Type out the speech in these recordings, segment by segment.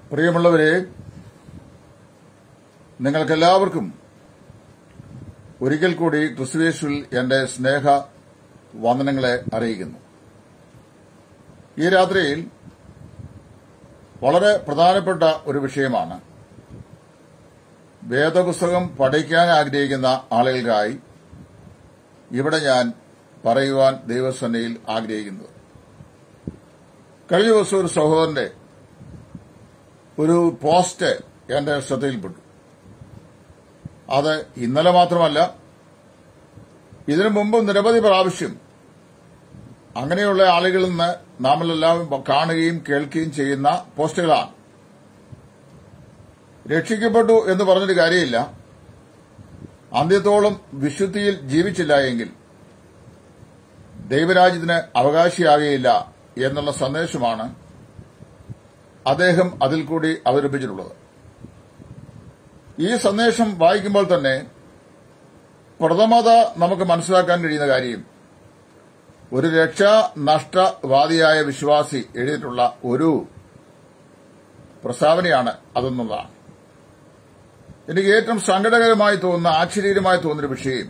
പ്രിയമുള്ളവരെ നിങ്ങൾക്കെല്ലാവർക്കും ഒരിക്കൽ കൂടി ക്രിസ്തുവേശുവിൽ എന്റെ സ്നേഹ വന്ദനങ്ങളെ അറിയിക്കുന്നു ഈ രാത്രിയിൽ വളരെ പ്രധാനപ്പെട്ട ഒരു വിഷയമാണ് വേദപുസ്തകം പഠിക്കാൻ ആഗ്രഹിക്കുന്ന ആളുകൾക്കായി ഇവിടെ ഞാൻ പറയുവാൻ ദൈവസന്നയിൽ ആഗ്രഹിക്കുന്നത് കഴിഞ്ഞ ദിവസം ഒരു സഹോദരന്റെ ഒരു പോസ്റ്റ് എന്റെ ശ്രദ്ധയിൽപ്പെട്ടു അത് ഇന്നലെ മാത്രമല്ല ഇതിനു മുമ്പ് നിരവധി പ്രാവശ്യം അങ്ങനെയുള്ള ആളുകളിൽ നിന്ന് നാമെല്ലാം കാണുകയും കേൾക്കുകയും ചെയ്യുന്ന പോസ്റ്റുകളാണ് രക്ഷിക്കപ്പെട്ടു എന്ന് പറഞ്ഞൊരു കാര്യമില്ല അന്ത്യത്തോളം വിശുദ്ധിയിൽ ജീവിച്ചില്ല എങ്കിൽ ദൈവരാജ്യത്തിന് അവകാശിയാകുകയില്ല എന്നുള്ള സന്ദേശമാണ് അദ്ദേഹം അതിൽ കൂടി അവതരിപ്പിച്ചിട്ടുള്ളത് ഈ സന്ദേശം വായിക്കുമ്പോൾ തന്നെ പ്രഥമത നമുക്ക് മനസ്സിലാക്കാൻ കഴിയുന്ന കാര്യം ഒരു രക്ഷാ നഷ്ടവാദിയായ വിശ്വാസി എഴുതിയിട്ടുള്ള ഒരു പ്രസ്താവനയാണ് അതെന്നുള്ളതാണ് എനിക്ക് ഏറ്റവും സങ്കടകരമായി തോന്നുന്ന ആശ്ചര്യകരമായി തോന്നുന്ന വിഷയം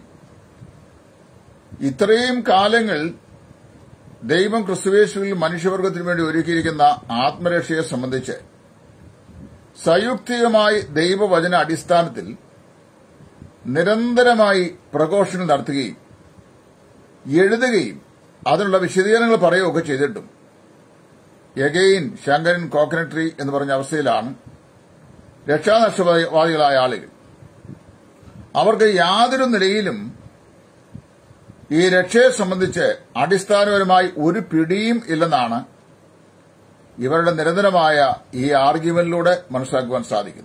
ഇത്രയും കാലങ്ങൾ ദൈവം ക്രിസ്തുവേശുവിൽ മനുഷ്യവർഗത്തിനു വേണ്ടി ഒരുക്കിയിരിക്കുന്ന ആത്മരക്ഷയെ സംബന്ധിച്ച് സയുക്തികമായി ദൈവവചന അടിസ്ഥാനത്തിൽ നിരന്തരമായി പ്രഘോഷങ്ങൾ നടത്തുകയും എഴുതുകയും അതിനുള്ള വിശദീകരണങ്ങൾ പറയുകയൊക്കെ ചെയ്തിട്ടും എഗെയിൻ ശങ്കരൻ കോക്കനട്രി എന്ന് പറഞ്ഞ അവസ്ഥയിലാണ് രക്ഷാനഷ്ടവാദികളായ ആളുകൾ അവർക്ക് യാതൊരു നിലയിലും ഈ രക്ഷയെ സംബന്ധിച്ച് അടിസ്ഥാനപരമായി ഒരു പിടിയും ഇല്ലെന്നാണ് ഇവരുടെ നിരന്തരമായ ഈ ആർഗ്യുമെന്റിലൂടെ മനസ്സിലാക്കുവാൻ സാധിക്കുന്നു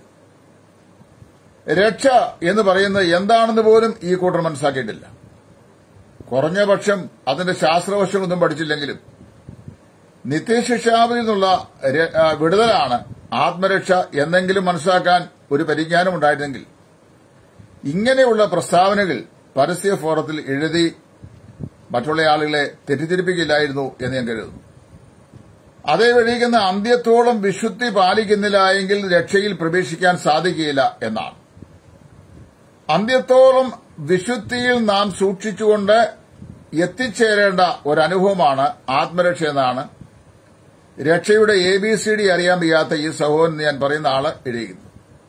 രക്ഷ എന്ന് പറയുന്നത് എന്താണെന്ന് പോലും ഈ കൂട്ടർ മനസ്സിലാക്കിയിട്ടില്ല കുറഞ്ഞ പക്ഷം അതിന്റെ ശാസ്ത്രവശമൊന്നും പഠിച്ചില്ലെങ്കിലും നിത്യശിക്ഷാവിൽ നിന്നുള്ള വിടുതലാണ് ആത്മരക്ഷ എന്നെങ്കിലും മനസ്സിലാക്കാൻ ഒരു പരിജ്ഞാനം ഉണ്ടായിരുന്നെങ്കിൽ ഇങ്ങനെയുള്ള പ്രസ്താവനകൾ പരസ്യ ഫോറത്തിൽ എഴുതി മറ്റുള്ള ആളുകളെ തെറ്റിദ്ധരിപ്പിക്കില്ലായിരുന്നു എന്ന് ഞാൻ കരുതുന്നു അതേ വഴിക്കുന്ന അന്ത്യത്തോളം വിശുദ്ധി പാലിക്കുന്നില്ല എങ്കിൽ രക്ഷയിൽ പ്രവേശിക്കാൻ സാധിക്കുകയില്ല എന്നാണ് അന്ത്യത്തോളം വിശുദ്ധിയിൽ നാം സൂക്ഷിച്ചുകൊണ്ട് എത്തിച്ചേരേണ്ട ഒരനുഭവമാണ് ആത്മരക്ഷ എന്നാണ് രക്ഷയുടെ എ ബി സി ഡി അറിയാൻ വയ്യാത്ത ഈ സഹോദരൻ ഞാൻ പറയുന്ന ആള് എഴുതിയിരുന്നു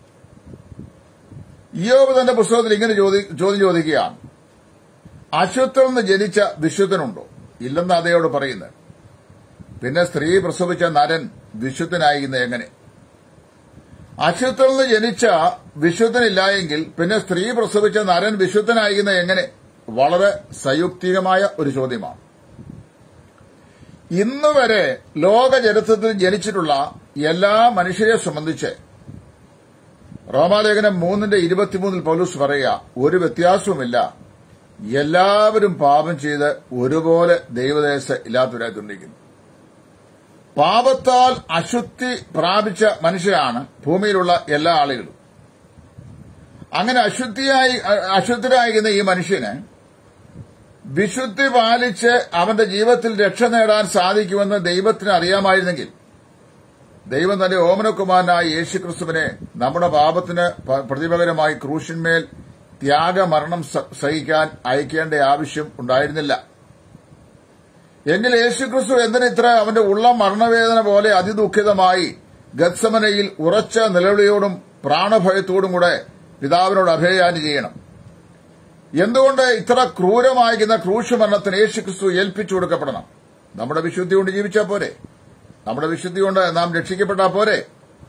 ഇയോബ് തന്റെ പുസ്തകത്തിൽ ഇങ്ങനെ ചോദ്യം ചോദിക്കുകയാണ് അശുദ്ധം നിന്ന് ജനിച്ച വിശുദ്ധനുണ്ടോ ഇല്ലെന്ന് അതയോട് പറയുന്നത് പിന്നെ സ്ത്രീ പ്രസവിച്ച നരൻ വിശുദ്ധനായിരിക്കുന്നത് എങ്ങനെ അശുദ്ധം നിന്ന് ജനിച്ച വിശുദ്ധനില്ലായെങ്കിൽ പിന്നെ സ്ത്രീ പ്രസവിച്ച നരൻ വിശുദ്ധനായിരിക്കുന്നത് എങ്ങനെ വളരെ സയുക്തികമായ ഒരു ചോദ്യമാണ് ഇന്ന് വരെ ലോക ചരിത്രത്തിൽ ജനിച്ചിട്ടുള്ള എല്ലാ മനുഷ്യരെ സംബന്ധിച്ച് റോമാലേഖനം മൂന്നിന്റെ ഇരുപത്തിമൂന്നിൽ പൗലൂസ് പറയുക ഒരു വ്യത്യാസവുമില്ല എല്ലാവരും പാപം ചെയ്ത് ഒരുപോലെ ദൈവദേശ ഇല്ലാത്തവരായിക്കൊണ്ടിരിക്കുന്നു പാപത്താൽ അശുദ്ധി പ്രാപിച്ച മനുഷ്യരാണ് ഭൂമിയിലുള്ള എല്ലാ ആളുകളും അങ്ങനെ അശുദ്ധിയായി അശുദ്ധരായിരിക്കുന്ന ഈ മനുഷ്യന് വിശുദ്ധി പാലിച്ച് അവന്റെ ജീവിതത്തിൽ രക്ഷ നേടാൻ സാധിക്കുമെന്ന് ദൈവത്തിന് അറിയാമായിരുന്നെങ്കിൽ ദൈവം തന്റെ ഓമനകുമാരനായ യേശുക്രിസ്തുവിനെ നമ്മുടെ പാപത്തിന് പ്രതിപകരമായി ക്രൂശന്മേൽ ത്യാഗമരണം സഹിക്കാൻ അയക്കേണ്ട ആവശ്യം ഉണ്ടായിരുന്നില്ല എങ്കിൽ യേശുക്രിസ്തു എന്തിനിത്ര അവന്റെ ഉള്ള മരണവേദന പോലെ അതിദുഃഖിതമായി ഗത്സമനയിൽ ഉറച്ച നിലവിളിയോടും പ്രാണഭയത്തോടും കൂടെ പിതാവിനോട് അഭയാനി ചെയ്യണം എന്തുകൊണ്ട് ഇത്ര ക്രൂരമായിരിക്കുന്ന ക്രൂശ മരണത്തിന് യേശുക്രിസ്തു ഏൽപ്പിച്ചു കൊടുക്കപ്പെടണം നമ്മുടെ വിശുദ്ധി കൊണ്ട് ജീവിച്ചാൽ പോരെ നമ്മുടെ വിശുദ്ധി കൊണ്ട് നാം രക്ഷിക്കപ്പെട്ടാൽ പോരെ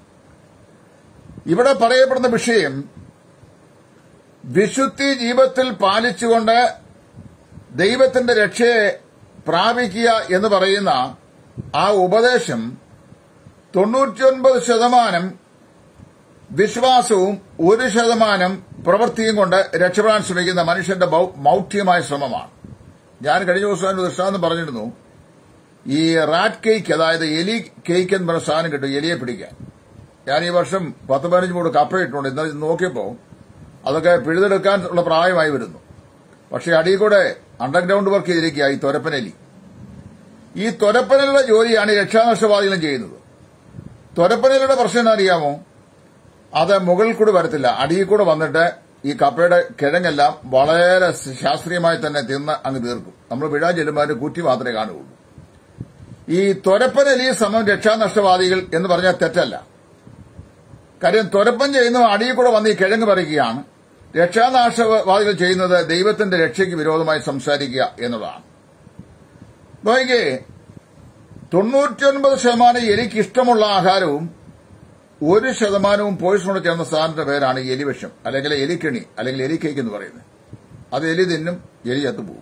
ഇവിടെ പറയപ്പെടുന്ന വിഷയം വിശുദ്ധി ജീവിതത്തിൽ പാലിച്ചുകൊണ്ട് ദൈവത്തിന്റെ രക്ഷയെ പ്രാപിക്കുക എന്ന് പറയുന്ന ആ ഉപദേശം തൊണ്ണൂറ്റിയൊൻപത് ശതമാനം വിശ്വാസവും ഒരു ശതമാനം പ്രവൃത്തിയും കൊണ്ട് രക്ഷപ്പെടാൻ ശ്രമിക്കുന്ന മനുഷ്യന്റെ മൗഢ്യമായ ശ്രമമാണ് ഞാൻ കഴിഞ്ഞ ദിവസം ഒരു ദൃഷ്ടാന്തം പറഞ്ഞിരുന്നു ഈ റാറ്റ് കേക്ക് അതായത് എലി കേക്ക് എന്ന് പറഞ്ഞ സാധനം കിട്ടും എലിയെ പിടിക്കാൻ ഞാൻ ഈ വർഷം പത്ത് പതിനഞ്ച് മൂട് കപ്പയിട്ടുണ്ട് ഇന്നലെ നോക്കിയപ്പോൾ അതൊക്കെ പിഴുതെടുക്കാൻ ഉള്ള പ്രായമായി വരുന്നു പക്ഷേ അടിയിൽ കൂടെ അണ്ടർഗ്രൗണ്ട് വർക്ക് ചെയ്തിരിക്കുക ഈ തൊരപ്പനലി ഈ തൊരപ്പനലിന്റെ ജോലിയാണ് ഈ രക്ഷാനഷ്ടവാദികളും ചെയ്യുന്നത് ത്വരപ്പനയുടെ പ്രശ്നം എന്താ അറിയാമോ അത് മുകളിൽ കൂടി വരത്തില്ല അടിയിൽ കൂടെ വന്നിട്ട് ഈ കപ്പയുടെ കിഴങ്ങെല്ലാം വളരെ ശാസ്ത്രീയമായി തന്നെ തിന്ന് അങ്ങ് തീർക്കും നമ്മൾ വിഴാൻ ചെല്ലുമ്പോൾ അതിന്റെ കുറ്റി മാത്രമേ കാണുകയുള്ളൂ ഈ ത്വരപ്പനലി സമം രക്ഷാനഷ്ടവാദികൾ എന്ന് പറഞ്ഞാൽ തെറ്റല്ല കാര്യം ത്വരപ്പൻ ചെയ്യുന്ന അടിയിൽ കൂടെ വന്ന് ഈ കിഴങ്ങ് പറിക്കുകയാണ് രക്ഷാനാശവാദികൾ ചെയ്യുന്നത് ദൈവത്തിന്റെ രക്ഷയ്ക്ക് വിരോധമായി സംസാരിക്കുക എന്നതാണ് നോക്കിയേ തൊണ്ണൂറ്റിയൊൻപത് ശതമാനം എലിക്ക് ഇഷ്ടമുള്ള ആഹാരവും ഒരു ശതമാനവും പോയിസണോട് ചേർന്ന സാധനത്തിന്റെ പേരാണ് എലിവിഷം അല്ലെങ്കിൽ എലിക്കണി അല്ലെങ്കിൽ എലിക്കേക്ക് എന്ന് പറയുന്നത് അത് എലി തിന്നും എലി ചത്തുപോകും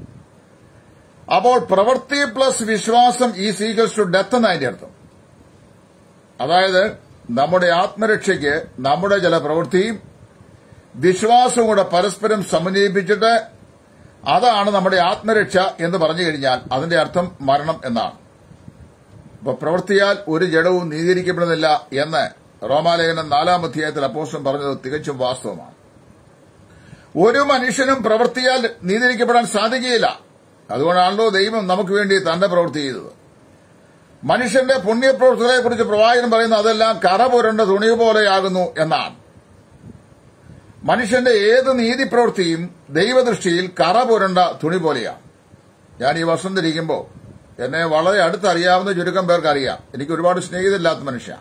അപ്പോൾ പ്രവൃത്തി പ്ലസ് വിശ്വാസം ഈ സീക്വൽസ് ടു ഡെത്ത് എന്ന് അതിന്റെ അർത്ഥം അതായത് നമ്മുടെ ആത്മരക്ഷയ്ക്ക് നമ്മുടെ ചില പ്രവൃത്തിയും വിശ്വാസവും കൂടെ പരസ്പരം സമന്വയിപ്പിച്ചിട്ട് അതാണ് നമ്മുടെ ആത്മരക്ഷ എന്ന് പറഞ്ഞു കഴിഞ്ഞാൽ അതിന്റെ അർത്ഥം മരണം എന്നാണ് അപ്പൊ പ്രവൃത്തിയാൽ ഒരു ജഡവും നീതീകരിക്കപ്പെടുന്നില്ല എന്ന് റോമാലേഖനം നാലാം അധ്യായത്തിൽ അപ്പോസ്റ്റം പറഞ്ഞത് തികച്ചും വാസ്തവമാണ് ഒരു മനുഷ്യനും പ്രവൃത്തിയാൽ നീതീകരിക്കപ്പെടാൻ സാധിക്കുകയില്ല അതുകൊണ്ടാണല്ലോ ദൈവം നമുക്ക് വേണ്ടി തന്റെ പ്രവൃത്തി ചെയ്തത് മനുഷ്യന്റെ പുണ്യപ്രവൃത്തികളെക്കുറിച്ച് പ്രവാചകൻ പറയുന്ന അതെല്ലാം കറ പുരണ്ട തുണി പോലെയാകുന്നു എന്നാണ് മനുഷ്യന്റെ ഏത് നീതിപ്രവൃത്തിയും ദൈവദൃഷ്ടിയിൽ കറ പുരണ്ട തുണി പോലെയാണ് ഞാൻ ഈ വർഷം ധരിക്കുമ്പോൾ എന്നെ വളരെ അടുത്തറിയാവുന്ന ചുരുക്കം പേർക്ക് അറിയാം എനിക്ക് ഒരുപാട് സ്നേഹിതമില്ലാത്ത മനുഷ്യ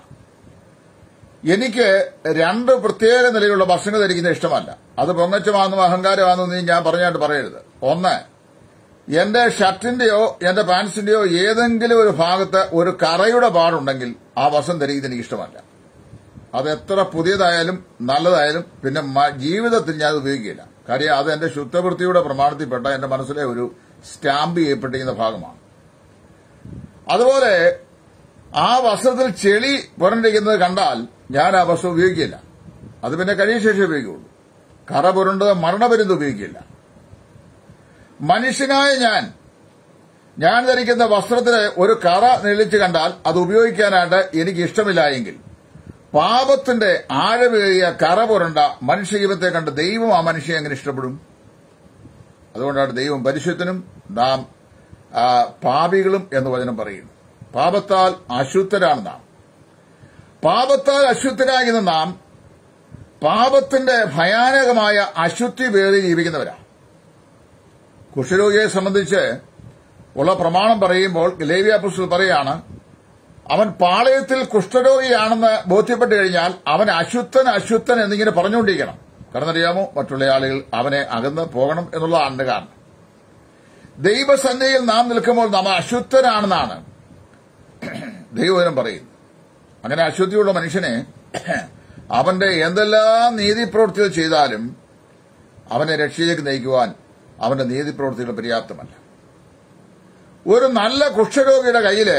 എനിക്ക് രണ്ട് പ്രത്യേക നിലയിലുള്ള വസ്ത്രങ്ങൾ ധരിക്കുന്നത് ഇഷ്ടമല്ല അത് പൊങ്ങച്ചമാണെന്നും അഹങ്കാരമാണെന്നും നീ ഞാൻ പറഞ്ഞായിട്ട് പറയരുത് ഒന്ന് എന്റെ ഷർട്ടിന്റെയോ എന്റെ പാൻസിന്റെയോ ഏതെങ്കിലും ഒരു ഭാഗത്ത് ഒരു കറയുടെ പാടുണ്ടെങ്കിൽ ആ വസ്ത്രം ധരിക്കുന്നത് എനിക്ക് ഇഷ്ടമല്ല അത് എത്ര പുതിയതായാലും നല്ലതായാലും പിന്നെ മ- ജീവിതത്തിൽ ഞാൻ അത് ഉപയോഗിക്കില്ല കാര്യം അത് എന്റെ ശുദ്ധവൃത്തിയുടെ പ്രമാണത്തിൽപ്പെട്ട എന്റെ മനസ്സിലെ ഒരു സ്റ്റാമ്പ് ചെയ്യപ്പെട്ടിരിക്കുന്ന ഭാഗമാണ് അതുപോലെ ആ വസ്ത്രത്തിൽ ചെളി പുരണ്ടിരിക്കുന്നത് കണ്ടാൽ ഞാൻ ആ വസ്ത്രം ഉപയോഗിക്കില്ല അത് പിന്നെ കഴിയ ശേഷം ഉപയോഗിക്കുള്ളൂ കറ പുരണ്ടത് മരണപര്യന്തം ഉപയോഗിക്കില്ല മനുഷ്യനായ ഞാൻ ഞാൻ ധരിക്കുന്ന വസ്ത്രത്തിന് ഒരു കറ നെളിച്ച് കണ്ടാൽ അത് ഉപയോഗിക്കാനായിട്ട് എനിക്ക് ഇഷ്ടമില്ല എങ്കിൽ പാപത്തിന്റെ ആഴമേറിയ കറ പുരണ്ട മനുഷ്യജീവിതത്തെ കണ്ട് ദൈവം ആ മനുഷ്യനെ എങ്ങനെ ഇഷ്ടപ്പെടും അതുകൊണ്ടാണ് ദൈവം പരിശുദ്ധനും നാം ആ, പാപികളും എന്ന് വചനം പറയുന്നു പാപത്താൽ അശുദ്ധരാണ് നാം പാപത്താൽ അശുദ്ധരാകുന്ന നാം പാപത്തിന്റെ ഭയാനകമായ അശുദ്ധി പേറി ജീവിക്കുന്നവരാണ് കുഷ്ഠരോഗിയെ സംബന്ധിച്ച് ഉള്ള പ്രമാണം പറയുമ്പോൾ ലേവ്യ പുസ്തകത്തിൽ പറയാണ് അവൻ പാളയത്തിൽ കുഷ്ഠരോഗിയാണെന്ന് ബോധ്യപ്പെട്ട് കഴിഞ്ഞാൽ അവൻ അശുദ്ധൻ അശുദ്ധൻ എന്നിങ്ങനെ പറഞ്ഞുകൊണ്ടിരിക്കണം കാരണം അറിയാമോ മറ്റുള്ള ആളുകൾ അവനെ അകന്ന് പോകണം എന്നുള്ളതാണ് അതിന്റെ കാരണം ദൈവസന്നിധിയിൽ നാം നിൽക്കുമ്പോൾ നാം അശുദ്ധനാണെന്നാണ് ദൈവവചനം പറയുന്നത് അങ്ങനെ അശുദ്ധിയുള്ള മനുഷ്യനെ അവന്റെ എന്തെല്ലാം നീതിപ്രവൃത്തികൾ ചെയ്താലും അവനെ രക്ഷയിലേക്ക് നയിക്കുവാൻ അവന്റെ നീതിപ്രവൃത്തികൾ പര്യാപ്തമല്ല ഒരു നല്ല കുഷ്ഠരോഗിയുടെ കയ്യില്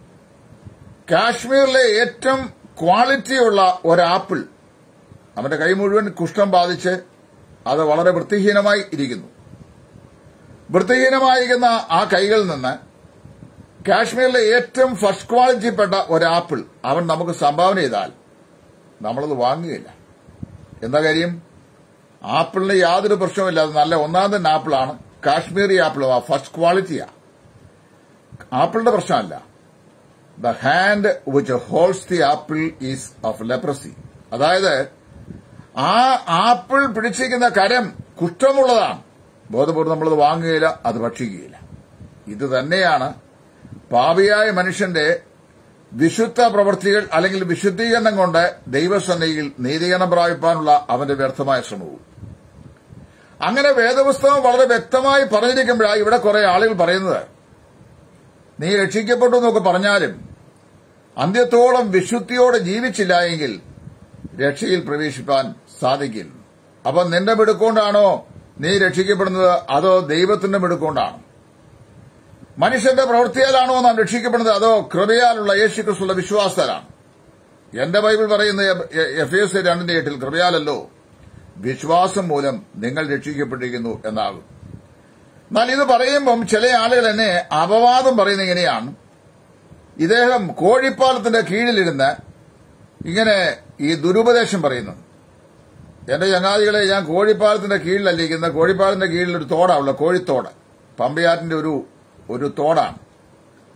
കാശ്മീരിലെ ഏറ്റവും ക്വാളിറ്റിയുള്ള ഒരു ആപ്പിൾ അവന്റെ കൈ മുഴുവൻ കുഷ്ഠം ബാധിച്ച് അത് വളരെ വൃത്തിഹീനമായി ഇരിക്കുന്നു വൃത്തിഹീനമായിരിക്കുന്ന ആ കൈകളിൽ നിന്ന് കാശ്മീരിലെ ഏറ്റവും ഫസ്റ്റ് ക്വാളിറ്റിപ്പെട്ട ഒരു ആപ്പിൾ അവൻ നമുക്ക് സംഭാവന ചെയ്താൽ നമ്മളത് വാങ്ങുകയില്ല എന്താ കാര്യം ആപ്പിളിന് യാതൊരു പ്രശ്നവുമില്ല അത് നല്ല ഒന്നാം തന്നെ ആപ്പിളാണ് കാശ്മീരി ആപ്പിൾ ആ ഫസ്റ്റ് ക്വാളിറ്റിയാ ആപ്പിളിന്റെ പ്രശ്നമല്ല the hand which holds the apple is of leprosy അതായത് ആ ആപ്പിൾ പിടിച്ചിരിക്കുന്ന കരം കുറ്റമുള്ളതാണ് ബോധപൂർവ്വം നമ്മളത് വാങ്ങുകയില്ല അത് ഭക്ഷിക്കുകയില്ല ഇത് തന്നെയാണ് പാപിയായ മനുഷ്യന്റെ വിശുദ്ധ പ്രവൃത്തികൾ അല്ലെങ്കിൽ വിശുദ്ധീകരണം കൊണ്ട് ദൈവസന്നയിൽ നീതീകരണം പ്രാപിപ്പാനുള്ള അവന്റെ വ്യർത്ഥമായ ശ്രമവും അങ്ങനെ വേദപുസ്തകം വളരെ വ്യക്തമായി പറഞ്ഞിരിക്കുമ്പോഴാണ് ഇവിടെ കുറെ ആളുകൾ പറയുന്നത് നീ രക്ഷിക്കപ്പെട്ടു എന്നൊക്കെ പറഞ്ഞാലും അന്ത്യത്തോളം വിശുദ്ധിയോടെ ജീവിച്ചില്ല എങ്കിൽ രക്ഷയിൽ പ്രവേശിപ്പാൻ സാധിക്കില്ല അപ്പൊ നിന്റെ മിടുക്കൊണ്ടാണോ നീ രക്ഷിക്കപ്പെടുന്നത് അതോ ദൈവത്തിന്റെ മിടുക്കൊണ്ടാണോ മനുഷ്യന്റെ പ്രവൃത്തിയാലാണോ നാം രക്ഷിക്കപ്പെടുന്നത് അതോ കൃപയാലുള്ള യേശുക്രിസ്തുള്ള വിശ്വാസത്താലാണ് എന്റെ ബൈബിൾ പറയുന്ന എഫ് എസ് രണ്ടിന്റെ എട്ടിൽ കൃപയാലല്ലോ വിശ്വാസം മൂലം നിങ്ങൾ രക്ഷിക്കപ്പെട്ടിരിക്കുന്നു എന്നാകും എന്നാൽ ഇത് പറയുമ്പം ചില ആളുകൾ എന്നെ അപവാദം പറയുന്നത് ഇങ്ങനെയാണ് ഇദ്ദേഹം കോഴിപ്പാലത്തിന്റെ കീഴിലിരുന്ന് ഇങ്ങനെ ഈ ദുരുപദേശം പറയുന്നു എന്റെ ചങ്ങാതികളെ ഞാൻ കോഴിപ്പാലത്തിന്റെ കീഴിലല്ല ഇരിക്കുന്നത് കോഴിപ്പാലത്തിന്റെ കീഴിൽ ഒരു തോടാണുള്ള കോഴിത്തോട് പമ്പയാറ്റിന്റെ ഒരു ഒരു തോടാണ്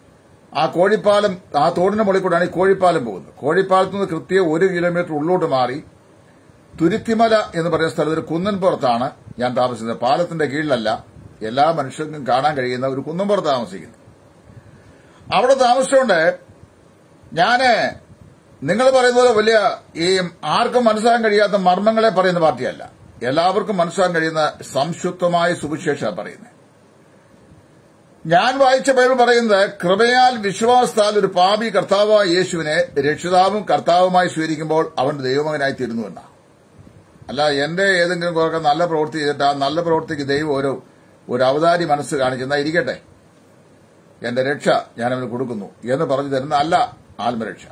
ആ കോഴിപ്പാലം ആ തോടിന്റെ മുകളിൽ കൂടെയാണ് ഈ കോഴിപ്പാലം പോകുന്നത് കോഴിപ്പാലത്ത് നിന്ന് കൃത്യം ഒരു കിലോമീറ്റർ ഉള്ളോട്ട് മാറി തുരുത്തിമല എന്ന് പറയുന്ന സ്ഥലത്ത് ഒരു കുന്നൻപുറത്താണ് ഞാൻ താമസിക്കുന്നത് പാലത്തിന്റെ കീഴിലല്ല എല്ലാ മനുഷ്യർക്കും കാണാൻ കഴിയുന്ന ഒരു കുന്നൻപുറത്ത് താമസിക്കുന്നത് അവിടെ താമസിച്ചുകൊണ്ട് ഞാന് നിങ്ങൾ പറയുന്നത് വലിയ ഈ ആർക്കും മനസ്സിലാക്കാൻ കഴിയാത്ത മർമ്മങ്ങളെ പറയുന്ന പാർട്ടിയല്ല എല്ലാവർക്കും മനസ്സിലാക്കാൻ കഴിയുന്ന സംശുദ്ധമായ സുവിശേഷ പറയുന്നത് ഞാൻ വായിച്ച ബൈബിൾ പറയുന്നത് കൃപയാൽ വിശ്വാസത്താൽ ഒരു പാപി കർത്താവായ യേശുവിനെ രക്ഷിതാവും കർത്താവുമായി സ്വീകരിക്കുമ്പോൾ അവൻ ദൈവമകനായി തീരുന്നുവെന്നാണ് അല്ല എന്റെ ഏതെങ്കിലും കുറക്കെ നല്ല പ്രവൃത്തി ചെയ്തിട്ട് ആ നല്ല പ്രവൃത്തിക്ക് ദൈവം ഒരു ഒരു അവതാരി മനസ്സ് കാണിച്ചെന്നാ ഇരിക്കട്ടെ എന്റെ രക്ഷ ഞാൻ അവന് കൊടുക്കുന്നു എന്ന് പറഞ്ഞു തരുന്ന അല്ല ആത്മരക്ഷ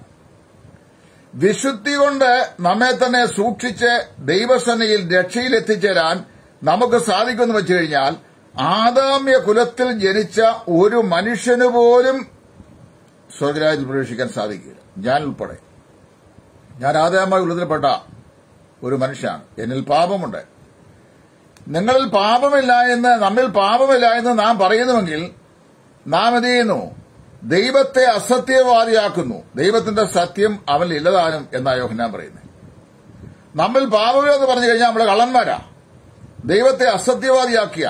വിശുദ്ധി കൊണ്ട് നമ്മെ തന്നെ സൂക്ഷിച്ച് ദൈവസന്നയിൽ രക്ഷയിൽ എത്തിച്ചേരാൻ നമുക്ക് സാധിക്കുമെന്ന് വെച്ചു കഴിഞ്ഞാൽ ആദാമ്യ കുലത്തിൽ ജനിച്ച ഒരു മനുഷ്യന് പോലും സ്വർഗരാജ്യത്തിൽ പ്രവേശിക്കാൻ സാധിക്കില്ല ഞാൻ ഉൾപ്പെടെ ഞാൻ ആദാമായ കുലത്തിൽപ്പെട്ട ഒരു മനുഷ്യനാണ് എന്നിൽ പാപമുണ്ട് നിങ്ങളിൽ പാപമില്ല എന്ന് നമ്മിൽ പാപമില്ല എന്ന് നാം പറയുന്നുവെങ്കിൽ നാം എന്ത് ചെയ്യുന്നു ദൈവത്തെ അസത്യവാദിയാക്കുന്നു ദൈവത്തിന്റെ സത്യം അവൻ ഇല്ലതാനും എന്നാ യോഹന്നാൻ പറയുന്നത് നമ്മിൽ പാപമില്ലെന്ന് പറഞ്ഞു കഴിഞ്ഞാൽ നമ്മൾ കള്ളന്മാരാ ദൈവത്തെ അസത്യവാദിയാക്കിയ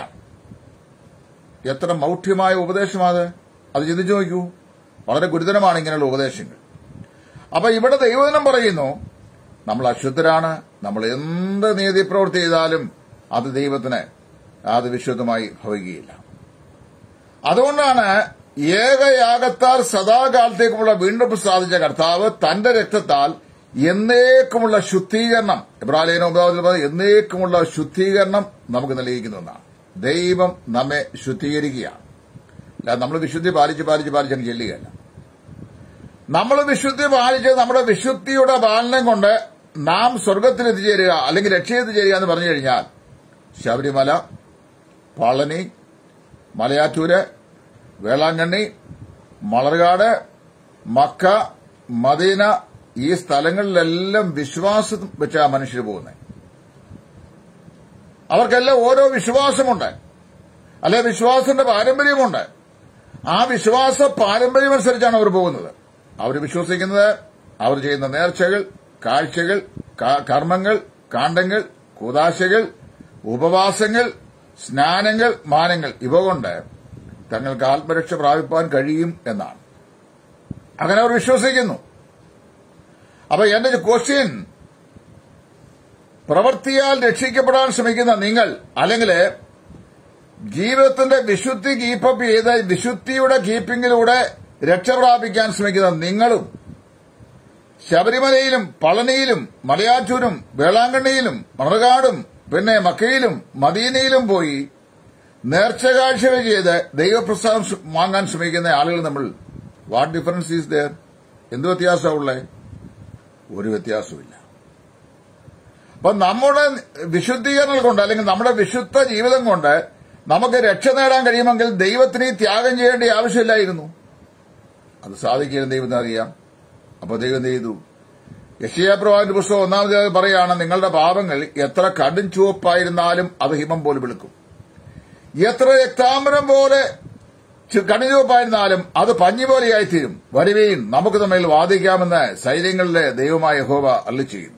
എത്ര മൗഢ്യമായ ഉപദേശമാത് അത് ചിന്തിച്ചു നോക്കൂ വളരെ ഗുരുതരമാണ് ഇങ്ങനെയുള്ള ഉപദേശങ്ങൾ അപ്പൊ ഇവിടെ ദൈവദിനം പറയുന്നു നമ്മൾ അശുദ്ധരാണ് നമ്മൾ എന്ത് നീതിപ്രവൃത്തി ചെയ്താലും അത് ദൈവത്തിന് അത് വിശുദ്ധമായി ഭവിക്കുകയില്ല അതുകൊണ്ടാണ് ഏകയാഗത്താൽ സദാകാലത്തേക്കുമുള്ള വീണ്ടെടുപ്പ് സാധിച്ച കർത്താവ് തന്റെ രക്തത്താൽ എന്നേക്കുമുള്ള ശുദ്ധീകരണം ഇബ്രാഹിം ഒമ്പതാമതിൽ പറഞ്ഞ എന്നേക്കുമുള്ള ശുദ്ധീകരണം നമുക്ക് നൽകിക്കുന്നതാണ് ദൈവം നമ്മെ ശുദ്ധീകരിക്കുകയാണ് അല്ല നമ്മൾ വിശുദ്ധി പാലിച്ച് പാലിച്ച് പാലിച്ച് അങ്ങ് ചെല്ലുകയല്ല നമ്മൾ വിശുദ്ധി പാലിച്ച് നമ്മുടെ വിശുദ്ധിയുടെ പാലനം കൊണ്ട് നാം സ്വർഗത്തിൽ എത്തിച്ചേരുക അല്ലെങ്കിൽ രക്ഷയെത്തിച്ചേരുക എന്ന് പറഞ്ഞു കഴിഞ്ഞാൽ ശബരിമല പളനി മലയാറ്റൂര് വേളാങ്കണ്ണി മലർകാട് മക്ക മദീന ഈ സ്ഥലങ്ങളിലെല്ലാം വിശ്വാസം വെച്ചാ മനുഷ്യർ പോകുന്നത് അവർക്കെല്ലാം ഓരോ വിശ്വാസമുണ്ട് അല്ലെ വിശ്വാസത്തിന്റെ പാരമ്പര്യമുണ്ട് ആ വിശ്വാസ പാരമ്പര്യമനുസരിച്ചാണ് അവർ പോകുന്നത് അവർ വിശ്വസിക്കുന്നത് അവർ ചെയ്യുന്ന നേർച്ചകൾ കാഴ്ചകൾ കർമ്മങ്ങൾ കാണ്ഡങ്ങൾ കൂതാശകൾ ഉപവാസങ്ങൾ സ്നാനങ്ങൾ മാനങ്ങൾ ഇവ കൊണ്ട് തങ്ങൾക്ക് ആത്മരക്ഷ പ്രാപിപ്പാൻ കഴിയും എന്നാണ് അങ്ങനെ അവർ വിശ്വസിക്കുന്നു അപ്പൊ എന്റെ ക്വസ്റ്റ്യൻ പ്രവൃത്തിയാൽ രക്ഷിക്കപ്പെടാൻ ശ്രമിക്കുന്ന നിങ്ങൾ അല്ലെങ്കിൽ ജീവിതത്തിന്റെ വിശുദ്ധി കീപ്പപ്പ് ചെയ്ത് വിശുദ്ധിയുടെ കീപ്പിങ്ങിലൂടെ രക്ഷ പ്രാപിക്കാൻ ശ്രമിക്കുന്ന നിങ്ങളും ശബരിമലയിലും പളനിയിലും മലയാറ്റൂരും വേളാങ്കണ്ണിയിലും മണർകാടും പിന്നെ മക്കയിലും മദീനയിലും പോയി നേർച്ച കാഴ്ചകൾ ചെയ്ത് ദൈവപ്രസാദം വാങ്ങാൻ ശ്രമിക്കുന്ന ആളുകൾ നമ്മൾ വാട്ട് ഡിഫറൻസ് ഈസ് ദർ എന്ത് വ്യത്യാസമുള്ളേ ഒരു വ്യത്യാസമില്ല അപ്പൊ നമ്മുടെ വിശുദ്ധീകരണം കൊണ്ട് അല്ലെങ്കിൽ നമ്മുടെ വിശുദ്ധ ജീവിതം കൊണ്ട് നമുക്ക് രക്ഷ നേടാൻ കഴിയുമെങ്കിൽ ദൈവത്തിന് ഈ ത്യാഗം ചെയ്യേണ്ട ആവശ്യമില്ലായിരുന്നു അത് സാധിക്കില്ല ദൈവത്തിന് അറിയാം അപ്പൊ ദൈവം എന്ത് ചെയ്തു യശയാപ്രവാഹിന്റെ പുസ്തകം ഒന്നാമത് പറയാണ് നിങ്ങളുടെ പാപങ്ങൾ എത്ര കടും ചുവപ്പായിരുന്നാലും അത് ഹിമം പോലെ വിളിക്കും എത്ര രക്താംബരം പോലെ കടുചുവപ്പായിരുന്നാലും അത് പഞ്ഞി പോലെയായിത്തീരും വരുവീൻ നമുക്ക് തമ്മിൽ വാദിക്കാമെന്ന് സൈന്യങ്ങളിലെ ദൈവമായ യഹോവ അള്ളി ചെയ്യുന്നു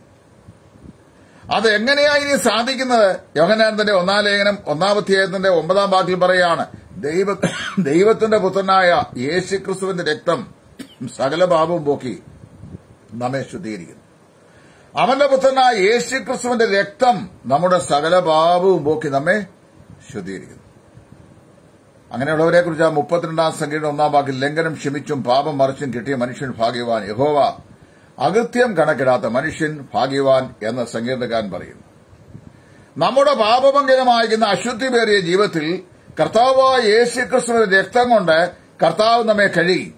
അത് എങ്ങനെയാ ഇനി സാധിക്കുന്നത് യോഹനാനന്ദന്റെ ഒന്നാം ലേഖനം ഒന്നാമധ്യായത്തിന്റെ ഒമ്പതാം വാക്കിൽ പറയാണ് ദൈവ ദൈവത്തിന്റെ പുത്രനായ യേശുക്രിസ്തുവിന്റെ രക്തം സകല പാപവും പോക്കി നമ്മെ ശുദ്ധീകരിക്കുന്നു അവന്റെ പുത്രനായ യേശുക്രിസ്തുവിന്റെ രക്തം നമ്മുടെ സകല പാപവും പോക്കി നമ്മെ ശുദ്ധീകരിക്കുന്നു അങ്ങനെയുള്ളവരെ കുറിച്ച് ആ മുപ്പത്തിരണ്ടാം സംഖ്യയുടെ ഒന്നാം വാക്കിൽ ലംഘനം ക്ഷമിച്ചും പാപം മറിച്ചും കിട്ടിയ മനുഷ്യൻ ഭാഗ്യവാൻ യഹോവ അകൃത്യം കണക്കിടാത്ത മനുഷ്യൻ ഭാഗ്യവാൻ എന്ന സങ്കീർത്തകാരൻ പറയുന്നു നമ്മുടെ പാപഭംഗിതമായിരിക്കുന്ന അശുദ്ധിപേറിയ ജീവിതത്തിൽ കർത്താവായ യേശുക്രിസ്തുവിന്റെ രക്തം കൊണ്ട് കർത്താവ് നമ്മെ കഴുകി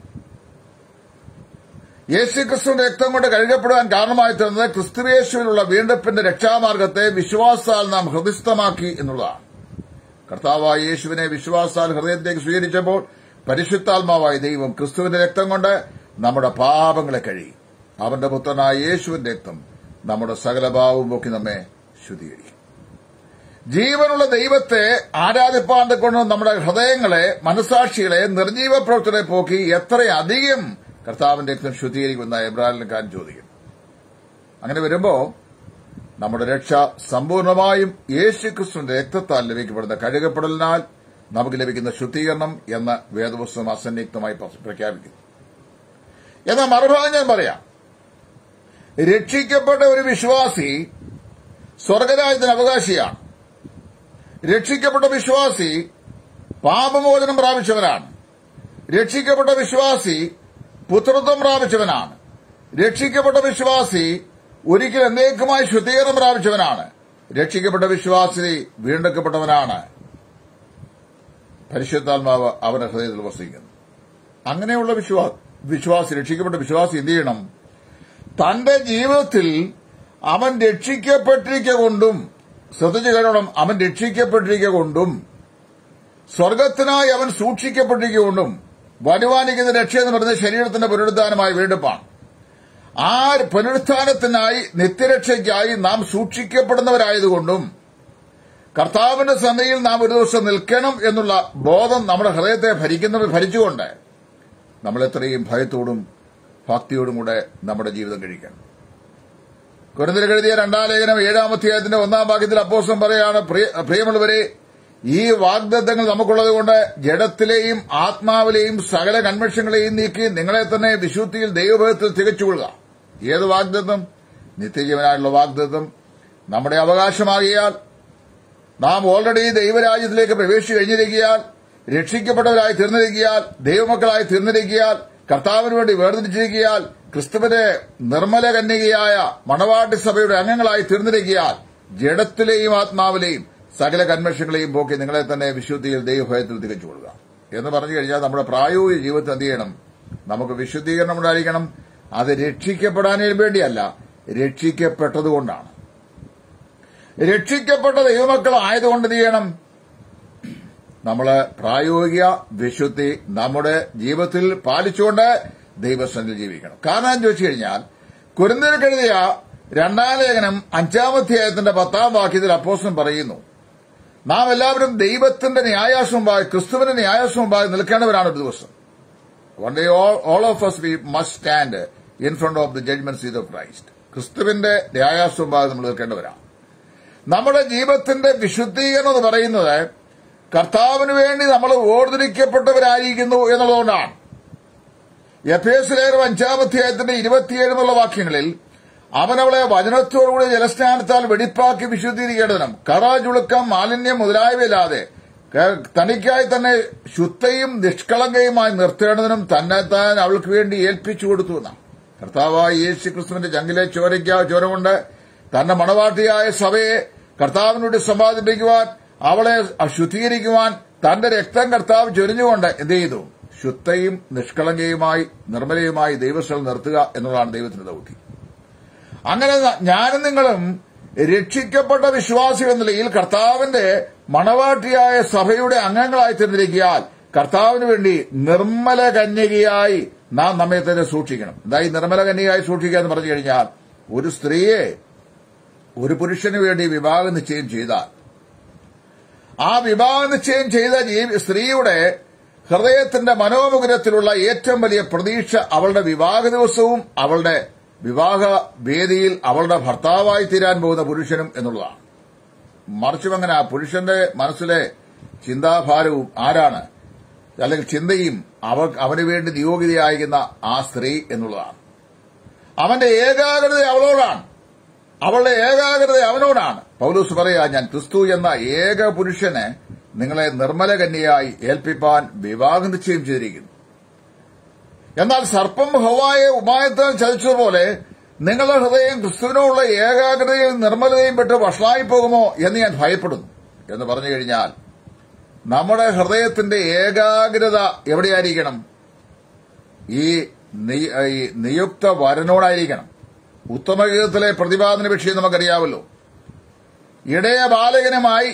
യേശുക്രിസ്തുവിന്റെ രക്തം കൊണ്ട് കഴുകപ്പെടാൻ കാരണമായി തീർന്നത് ക്രിസ്തുവേശുവിലുള്ള വീണ്ടെടുപ്പിന്റെ രക്ഷാമാർഗത്തെ വിശ്വാസത്താൽ നാം ഹൃദയസ്ഥമാക്കി എന്നുള്ളതാണ് കർത്താവായ യേശുവിനെ വിശ്വാസാൽ ഹൃദയത്തിലേക്ക് സ്വീകരിച്ചപ്പോൾ പരിശുദ്ധാത്മാവായ ദൈവം ക്രിസ്തുവിന്റെ രക്തം കൊണ്ട് നമ്മുടെ പാപങ്ങളെ കഴുകി അവന്റെ പുത്രനായ യേശുവിന്റെ രക്തം നമ്മുടെ സകല പാവവും പൊക്കി നമ്മെ ശുദ്ധീകരിക്കും ജീവനുള്ള ദൈവത്തെ ആരാധിപ്പാൻ കൊണ്ട് നമ്മുടെ ഹൃദയങ്ങളെ മനസാക്ഷികളെ നിർജീവ പ്രവർത്തനെ പോക്കി എത്രയധികം കർത്താവിന്റെ രക്തം ശുദ്ധീകരിക്കുന്ന എബ്രാഹിംകാരൻ ചോദിക്കുന്നു അങ്ങനെ വരുമ്പോ നമ്മുടെ രക്ഷ സമ്പൂർണമായും യേശുക്രിസ്തുവിന്റെ രക്തത്താൽ ലഭിക്കപ്പെടുന്ന കഴുകപ്പെടലിനാൽ നമുക്ക് ലഭിക്കുന്ന ശുദ്ധീകരണം എന്ന് വേദപുസ്തകം അസന്നിഗ്ധമായി പ്രഖ്യാപിക്കുന്നു എന്നാൽ മറുഭാഗം ഞാൻ പറയാം രക്ഷിക്കപ്പെട്ട ഒരു വിശ്വാസി സ്വർഗരാജ്യത്തിന് അവകാശിയാണ് രക്ഷിക്കപ്പെട്ട വിശ്വാസി പാപമോചനം പ്രാപിച്ചവനാണ് രക്ഷിക്കപ്പെട്ട വിശ്വാസി പുത്രത്വം പ്രാപിച്ചവനാണ് രക്ഷിക്കപ്പെട്ട വിശ്വാസി ഒരിക്കൽ എന്നേക്കുമായി ശുദ്ധീകരണം പ്രാപിച്ചവനാണ് രക്ഷിക്കപ്പെട്ട വിശ്വാസി വീണ്ടെടുക്കപ്പെട്ടവനാണ് പരിശുദ്ധാത്മാവ് അവന്റെ ഹൃദയത്തിൽ വസിക്കുന്നു അങ്ങനെയുള്ള വിശ്വാ- വിശ്വാസി രക്ഷിക്കപ്പെട്ട വിശ്വാസി എന്ത് ചെയ്യണം തന്റെ ജീവിതത്തിൽ അവൻ രക്ഷിക്കപ്പെട്ടിരിക്ക കൊണ്ടും ശ്രദ്ധിച്ചു കേട്ടോണം അവൻ രക്ഷിക്കപ്പെട്ടിരിക്ക കൊണ്ടും സ്വർഗത്തിനായി അവൻ സൂക്ഷിക്കപ്പെട്ടിരിക്ക കൊണ്ടും വരുവാനിക്കുന്ന രക്ഷ എന്ന് പറയുന്നത് ശരീരത്തിന്റെ പുനരുദ്ധാനമായി വീണ്ടെടുപ്പാണ് ആ പുനരുത്ഥാനത്തിനായി നിത്യരക്ഷയ്ക്കായി നാം സൂക്ഷിക്കപ്പെടുന്നവരായതുകൊണ്ടും കർത്താവിന്റെ സന്നയിൽ നാം ഒരു ദിവസം നിൽക്കണം എന്നുള്ള ബോധം നമ്മുടെ ഹൃദയത്തെ ഭരിക്കുന്ന ഭരിച്ചുകൊണ്ട് നമ്മൾ എത്രയും ഭയത്തോടും ഭക്തിയോടും കൂടെ നമ്മുടെ ജീവിതം കഴിക്കണം കുരുന്നിൽ എഴുതിയ രണ്ടാം ലേഖനം ഏഴാം അധ്യായത്തിന്റെ ഒന്നാം ഭാഗ്യത്തിൽ അപ്പോസം പറയാണ് "പ്രിയ- പ്രിയമുള്ളവരെ ഈ വാഗ്ദത്തങ്ങൾ നമുക്കുള്ളത് കൊണ്ട് ജഡത്തിലെയും ആത്മാവിലെയും സകല കൺവെൻഷങ്ങളെയും നീക്കി നിങ്ങളെ തന്നെ വിശുദ്ധിയിൽ ദൈവഭയത്തിൽ തികച്ചുകൊള്ളുക ഏത് വാഗ്ദത്തം നിത്യജീവനായുള്ള വാഗ്ദത്തം നമ്മുടെ അവകാശമാകിയാൽ നാം ഓൾറെഡി ദൈവരാജ്യത്തിലേക്ക് പ്രവേശിച്ചു കഴിഞ്ഞിരിക്കിയാൽ രക്ഷിക്കപ്പെട്ടവരായി തീർന്നിരിക്കിയാൽ ദൈവമക്കളായി തീർന്നിരിക്കിയാൽ കർത്താവിന് വേണ്ടി വേർതിരിച്ചിരിക്കിയാൽ ക്രിസ്തുവിന്റെ നിർമ്മല കന്യകയായ മണവാട്ടി സഭയുടെ അംഗങ്ങളായി തീർന്നിരിക്കിയാൽ ജഡത്തിലെയും ആത്മാവിലെയും സകല കന്മഷങ്ങളെയും പോക്കി നിങ്ങളെ തന്നെ വിശുദ്ധിയിൽ ദൈവഭയത്തിൽ തികച്ചുകൊള്ളുക എന്ന് പറഞ്ഞു കഴിഞ്ഞാൽ നമ്മുടെ പ്രായോഗിക ജീവിതത്തിൽ എന്ത് ചെയ്യണം നമുക്ക് വിശുദ്ധീകരണം ഉണ്ടായിരിക്കണം അത് രക്ഷിക്കപ്പെടാനേ വേണ്ടിയല്ല രക്ഷിക്കപ്പെട്ടതുകൊണ്ടാണ് രക്ഷിക്കപ്പെട്ട ദൈവമക്കളായതുകൊണ്ട് എന്ത് ചെയ്യണം നമ്മള് പ്രായോഗിക വിശുദ്ധി നമ്മുടെ ജീവിതത്തിൽ പാലിച്ചുകൊണ്ട് ദൈവസന്നിൽ ജീവിക്കണം കാരണം എന്ന് ചോദിച്ചു കഴിഞ്ഞാൽ കുരുന്നിനെഴുതിയ രണ്ടാം ലേഖനം അഞ്ചാമധ്യായത്തിന്റെ പത്താം വാക്യത്തിൽ അപ്പോസ്റ്റൻ പറയുന്നു നാം എല്ലാവരും ദൈവത്തിന്റെ ന്യായാസം മുമ്പായി ക്രിസ്തുവിന്റെ ന്യായാസം മുമ്പായി നിൽക്കേണ്ടവരാണ് ഒരു ദിവസം one day all of us we must stand in front of the judgement seat of Christ ക്രിസ്തുവിന്റെ ന്യായാസം മുമ്പായി നമ്മൾ നിൽക്കേണ്ടവരാണ് നമ്മുടെ ജീവിതത്തിന്റെ വിശുദ്ധീകരണം എന്ന് പറയുന്നത് കർത്താവിന് വേണ്ടി നമ്മൾ ഓർത്തിരിക്കപ്പെട്ടവരായിരിക്കുന്നു എന്നുള്ളതുകൊണ്ടാണ് എഫ് എസ് ലേഖനം അഞ്ചാമധ്യായത്തിന്റെ ഇരുപത്തിയേഴ് എന്നുള്ള വാക്യങ്ങളിൽ അവൻ അവളെ വചനത്തോടുകൂടി ജലസ്നാനത്താൽ വെടിപ്പാക്കി വിശുദ്ധീകരിക്കേണ്ടതിനും കറ ചുളുക്കം മാലിന്യം മുതലായവയില്ലാതെ ക- തനിക്കായി തന്നെ ശുദ്ധയും നിഷ്കളങ്കയുമായി നിർത്തേണ്ടതിനും തന്നെ താൻ അവൾക്ക് വേണ്ടി ഏൽപ്പിച്ചു കൊടുത്തു എന്നാണ് കർത്താവായ യേശു ക്രിസ്തുവിന്റെ ചങ്കിലെ ചോരയ്ക്ക ചോര കൊണ്ട് തന്റെ മണവാട്ടിയായ സഭയെ കർത്താവിനോട് സമ്പാദിപ്പിക്കുവാൻ അവളെ ശുദ്ധീകരിക്കുവാൻ തന്റെ രക്തം കർത്താവ് ചൊരിഞ്ഞുകൊണ്ട് എന്ത് ചെയ്തു ശുദ്ധയും നിഷ്കളങ്കയുമായി നിർമ്മലയുമായി ദൈവസ്ഥലം നിർത്തുക എന്നുള്ളതാണ് ദൈവത്തിന്റെ ദൗത്യം അങ്ങനെ ന- ഞാനും നിങ്ങളും രക്ഷിക്കപ്പെട്ട വിശ്വാസികൾ എന്ന നിലയിൽ കർത്താവിന്റെ മണവാട്ടിയായ സഭയുടെ അംഗങ്ങളായി തീർന്നിരിക്കാൻ കർത്താവിന് വേണ്ടി നിർമ്മല കന്യകയായി നാം നമ്മെ തന്നെ സൂക്ഷിക്കണം എന്താ ഈ നിർമ്മല കന്യകയായി സൂക്ഷിക്കുക എന്ന് പറഞ്ഞു കഴിഞ്ഞാൽ ഒരു സ്ത്രീയെ ഒരു പുരുഷന് വേണ്ടി വിവാഹ നിശ്ചയം ചെയ്താൽ ആ വിവാഹ നിശ്ചയം ചെയ്ത ജീ- സ്ത്രീയുടെ ഹൃദയത്തിന്റെ മനോമുഖരത്തിലുള്ള ഏറ്റവും വലിയ പ്രതീക്ഷ അവളുടെ വിവാഹ ദിവസവും അവളുടെ വിവാഹ വേദിയിൽ അവളുടെ ഭർത്താവായി തീരാൻ പോകുന്ന പുരുഷനും എന്നുള്ളതാണ് മറിച്ചും അങ്ങനെ ആ പുരുഷന്റെ മനസ്സിലെ ചിന്താഭാരവും ആരാണ് അല്ലെങ്കിൽ ചിന്തയും അവ അവന് വേണ്ടി നിയോഗിതയായിരിക്കുന്ന ആ സ്ത്രീ എന്നുള്ളതാണ് അവന്റെ ഏകാഗ്രത അവളോടാണ് അവളുടെ ഏകാഗ്രത അവനോടാണ് പൗലൂസ് പറയാ ഞാൻ ക്രിസ്തു എന്ന ഏക പുരുഷനെ നിങ്ങളെ നിർമ്മല കന്യയായി ഏൽപ്പിപ്പാൻ വിവാഹ നിശ്ചയം ചെയ്തിരിക്കുന്നു എന്നാൽ സർപ്പം ഹവായെ ഉപായത്താൽ ചതിച്ചതുപോലെ നിങ്ങളുടെ ഹൃദയം ക്രിസ്തുവിനോടുള്ള ഏകാഗ്രതയും നിർമ്മലതയും പെട്ട് വഷളായി പോകുമോ എന്ന് ഞാൻ ഭയപ്പെടുന്നു എന്ന് പറഞ്ഞു കഴിഞ്ഞാൽ നമ്മുടെ ഹൃദയത്തിന്റെ ഏകാഗ്രത എവിടെയായിരിക്കണം ഈ നി- ഈ നിയുക്ത വരനോടായിരിക്കണം ഉത്തമഗീതത്തിലെ പ്രതിപാദന വിഷയം നമുക്കറിയാമല്ലോ ഇടയ ബാലകനുമായി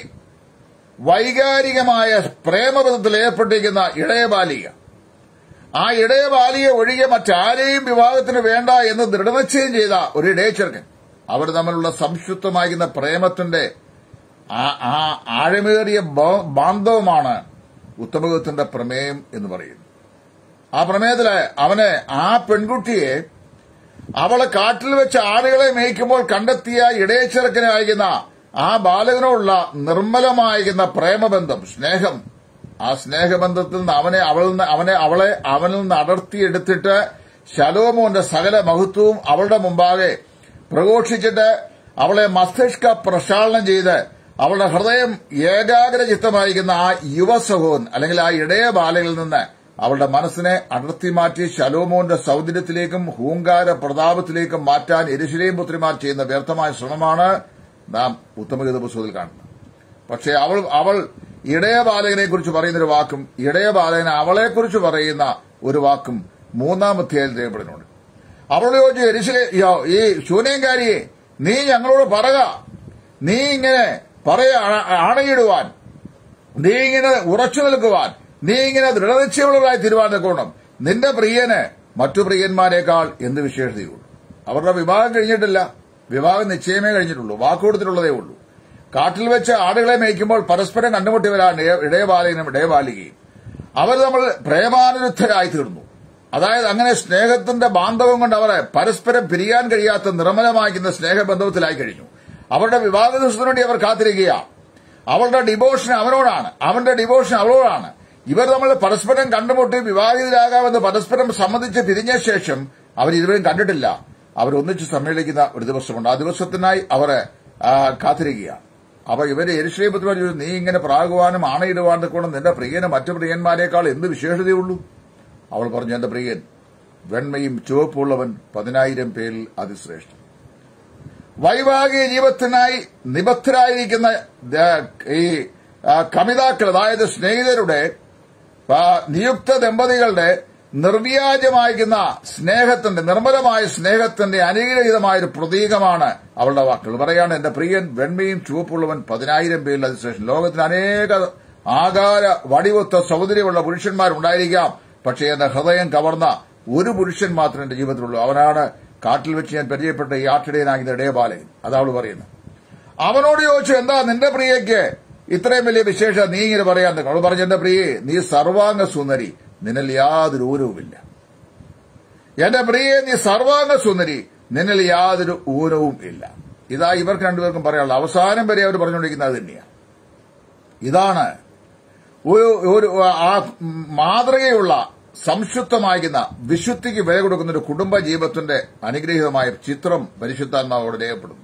വൈകാരികമായ പ്രേമബന്ധത്തിൽ ഏർപ്പെട്ടിരിക്കുന്ന ഇടയ ബാലിക ആ ഇടയ ബാലിക ഒഴികെ മറ്റാരെയും വിവാഹത്തിന് വേണ്ട എന്ന് ദൃഢനിശ്ചയം ചെയ്ത ഒരു ഇടയച്ചെറുക്കൻ അവർ തമ്മിലുള്ള സംശുദ്ധമായിരുന്ന പ്രേമത്തിന്റെ ആ- ആ ആഴമേറിയ ബ- ബാന്ധവമാണ് ഉത്തമഗത്തിന്റെ പ്രമേയം എന്ന് പറയുന്നു ആ പ്രമേയത്തില് അവന് ആ പെൺകുട്ടിയെ അവളെ കാട്ടിൽ വെച്ച് ആടുകളെ മേയ്ക്കുമ്പോൾ കണ്ടെത്തിയ ഇടയച്ചിറക്കനായിരിക്കുന്ന ആ ബാലകനോടുള്ള നിർമ്മലമായിരിക്കുന്ന പ്രേമബന്ധം സ്നേഹം ആ സ്നേഹബന്ധത്തിൽ നിന്ന് അവനെ അവളിൽ നിന്ന് അവനെ അവളെ അവനിൽ നിന്ന് അടർത്തിയെടുത്തിട്ട് ശലോമോന്റെ സകല മഹത്വവും അവളുടെ മുമ്പാകെ പ്രഘോഷിച്ചിട്ട് അവളെ മസ്തിഷ്ക പ്രക്ഷാളനം ചെയ്ത് അവളുടെ ഹൃദയം ഏകാഗ്രചിത്തമായിരിക്കുന്ന ആ യുവസഹോൻ അല്ലെങ്കിൽ ആ ഇടയ ബാലകളിൽ നിന്ന് അവളുടെ മനസ്സിനെ അടർത്തി മാറ്റി ശലോമോന്റെ സൗന്ദര്യത്തിലേക്കും ഹൂങ്കാര പ്രതാപത്തിലേക്കും മാറ്റാൻ എരിശിലേയും പുത്രിമാർ ചെയ്യുന്ന വ്യർത്ഥമായ ശ്രമമാണ് നാം ഉത്തമഗീത പുസ്തകത്തിൽ കാണുന്നത് പക്ഷേ അവൾ അവൾ ഇടയബാലകനെ കുറിച്ച് പറയുന്ന ഒരു വാക്കും ഇടയബാലകനെ അവളെക്കുറിച്ച് പറയുന്ന ഒരു വാക്കും മൂന്നാം അധ്യായത്തിൽ രേഖപ്പെടുന്നുണ്ട് അവളോട് ചോദിച്ചു എരിശിലെ ഈ ശൂന്യങ്കാരിയെ നീ ഞങ്ങളോട് പറക നീ ഇങ്ങനെ പറയ ആണയിടുവാൻ നീ ഇങ്ങനെ ഉറച്ചു നിൽക്കുവാൻ നീ ഇങ്ങനെ ദൃഢനിശ്ചയമുള്ളവരായി തീരുമാനിക്കണം നിന്റെ പ്രിയന് മറ്റു പ്രിയന്മാരെക്കാൾ എന്ത് വിശേഷതയുള്ളൂ അവരുടെ വിവാഹം കഴിഞ്ഞിട്ടില്ല വിവാഹം നിശ്ചയമേ കഴിഞ്ഞിട്ടുള്ളൂ വാക്കുകൊടുത്തിട്ടുള്ളതേ ഉള്ളൂ കാട്ടിൽ വെച്ച് ആടുകളെ മേയ്ക്കുമ്പോൾ പരസ്പരം കണ്ടുമുട്ടിയവരാണ് ഇടയ- ഇടയബാലകനും ഇടയബാലികയും അവർ നമ്മൾ പ്രേമാനുരുദ്ധരായി തീർന്നു അതായത് അങ്ങനെ സ്നേഹത്തിന്റെ ബാന്ധവം കൊണ്ട് അവരെ പരസ്പരം പിരിയാൻ കഴിയാത്ത നിർമ്മലമാക്കുന്ന സ്നേഹബന്ധത്തിലായി കഴിഞ്ഞു അവരുടെ വിവാഹ ദിവസത്തിനു വേണ്ടി അവർ കാത്തിരിക്കുക അവളുടെ ഡിവോഷൻ അവനോടാണ് അവന്റെ ഡിവോഷൻ അവളോടാണ് ഇവർ നമ്മൾ പരസ്പരം കണ്ടുമുട്ടി വിവാഹിതരാകാമെന്ന് പരസ്പരം സമ്മതിച്ച് പിരിഞ്ഞ ശേഷം അവർ ഇരുവരും കണ്ടിട്ടില്ല അവർ ഒന്നിച്ച് സമ്മേളിക്കുന്ന ഒരു ദിവസമുണ്ട് ആ ദിവസത്തിനായി അവർ ആ, കാത്തിരിക്കുക അപ്പൊ ഇവര് എരിശ്രീപത്തിമാർ ചോദിച്ചു നീ ഇങ്ങനെ പ്രാകുവാനും ആണയിടുവാനും കൊണ്ട് നിന്റെ പ്രിയന് മറ്റു പ്രിയന്മാരെക്കാൾ എന്ത് വിശേഷതയുള്ളൂ അവൾ പറഞ്ഞു എന്റെ പ്രിയൻ വെണ്മയും ചുവപ്പുള്ളവൻ പതിനായിരം പേരിൽ അതിശ്രേഷ്ഠൻ വൈവാഹിക ജീവിതത്തിനായി നിബദ്ധരായിരിക്കുന്ന ദ- ഈ ആ, കമിതാക്കൾ അതായത് സ്നേഹിതരുടെ ആ, നിയുക്ത ദമ്പതികളുടെ നിർവ്യാജമായിരിക്കുന്ന സ്നേഹത്തിന്റെ നിർമ്മലമായ സ്നേഹത്തിന്റെ അനുഗ്രഹീതമായ ഒരു പ്രതീകമാണ് അവളുടെ വാക്കുകൾ പറയാണ് എന്റെ പ്രിയൻ വെണ്മയും ചുവപ്പുള്ളവൻ പതിനായിരം പേരിൽ അതിശേഷം ലോകത്തിന് അനേക ആകാര വടിവൊത്ത സൗന്ദര്യമുള്ള പുരുഷന്മാരുണ്ടായിരിക്കാം പക്ഷേ എന്റെ ഹൃദയം കവർന്ന ഒരു പുരുഷൻ മാത്രമേ എന്റെ ജീവിതത്തിലുള്ളൂ അവനാണ് കാട്ടിൽ വെച്ച് ഞാൻ പരിചയപ്പെട്ട ഈ ആട്ടിടയനാകുന്ന ഇടയബാലകൻ അതാവള് പറയുന്നത് അവനോട് ചോദിച്ചു എന്താ നിന്റെ പ്രിയയ്ക്ക് ഇത്രയും വലിയ വിശേഷം നീ ഇങ്ങനെ പറയാൻ നിൽക്കണം അവൾ പറഞ്ഞു എന്റെ പ്രിയെ നീ സർവാംഗ സുന്ദരി നിന്നിൽ യാതൊരു ഊനവുമില്ല എന്റെ പ്രിയെ നീ സർവാംഗ സുന്ദരി നിന്നിൽ യാതൊരു ഊനവും ഇല്ല ഇതാ ഇവർക്ക് രണ്ടുപേർക്കും പറയാനുള്ളത് അവസാനം വരെ അവർ പറഞ്ഞുകൊണ്ടിരിക്കുന്നത് അത് തന്നെയാണ് ഇതാണ് ഒരു ഒരു ആ മാതൃകയുള്ള സംശുദ്ധമാകുന്ന വിശുദ്ധിക്ക് വില കൊടുക്കുന്ന ഒരു കുടുംബ ജീവിതത്തിന്റെ അനുഗ്രഹീതമായ ചിത്രം പരിശുദ്ധാത്മാവോട് രേഖപ്പെടുന്നു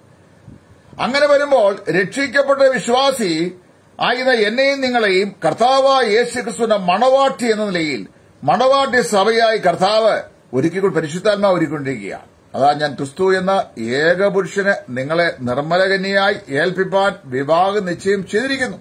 അങ്ങനെ വരുമ്പോൾ രക്ഷിക്കപ്പെട്ട വിശ്വാസി ആയിരുന്ന എന്നെയും നിങ്ങളെയും കർത്താവായ യേശു ക്രിസ്തുവിന്റെ മണവാട്ടി എന്ന നിലയിൽ മണവാട്ടി സഭയായി കർത്താവ് ഒരുക്കി പരിശുദ്ധാത്മാവ് ഒരുക്കൊണ്ടിരിക്കുകയാണ് അതാ ഞാൻ ക്രിസ്തു എന്ന ഏകപുരുഷന് നിങ്ങളെ നിർമ്മലകന്യായി ഏൽപ്പിപ്പാൻ വിവാഹ നിശ്ചയം ചെയ്തിരിക്കുന്നു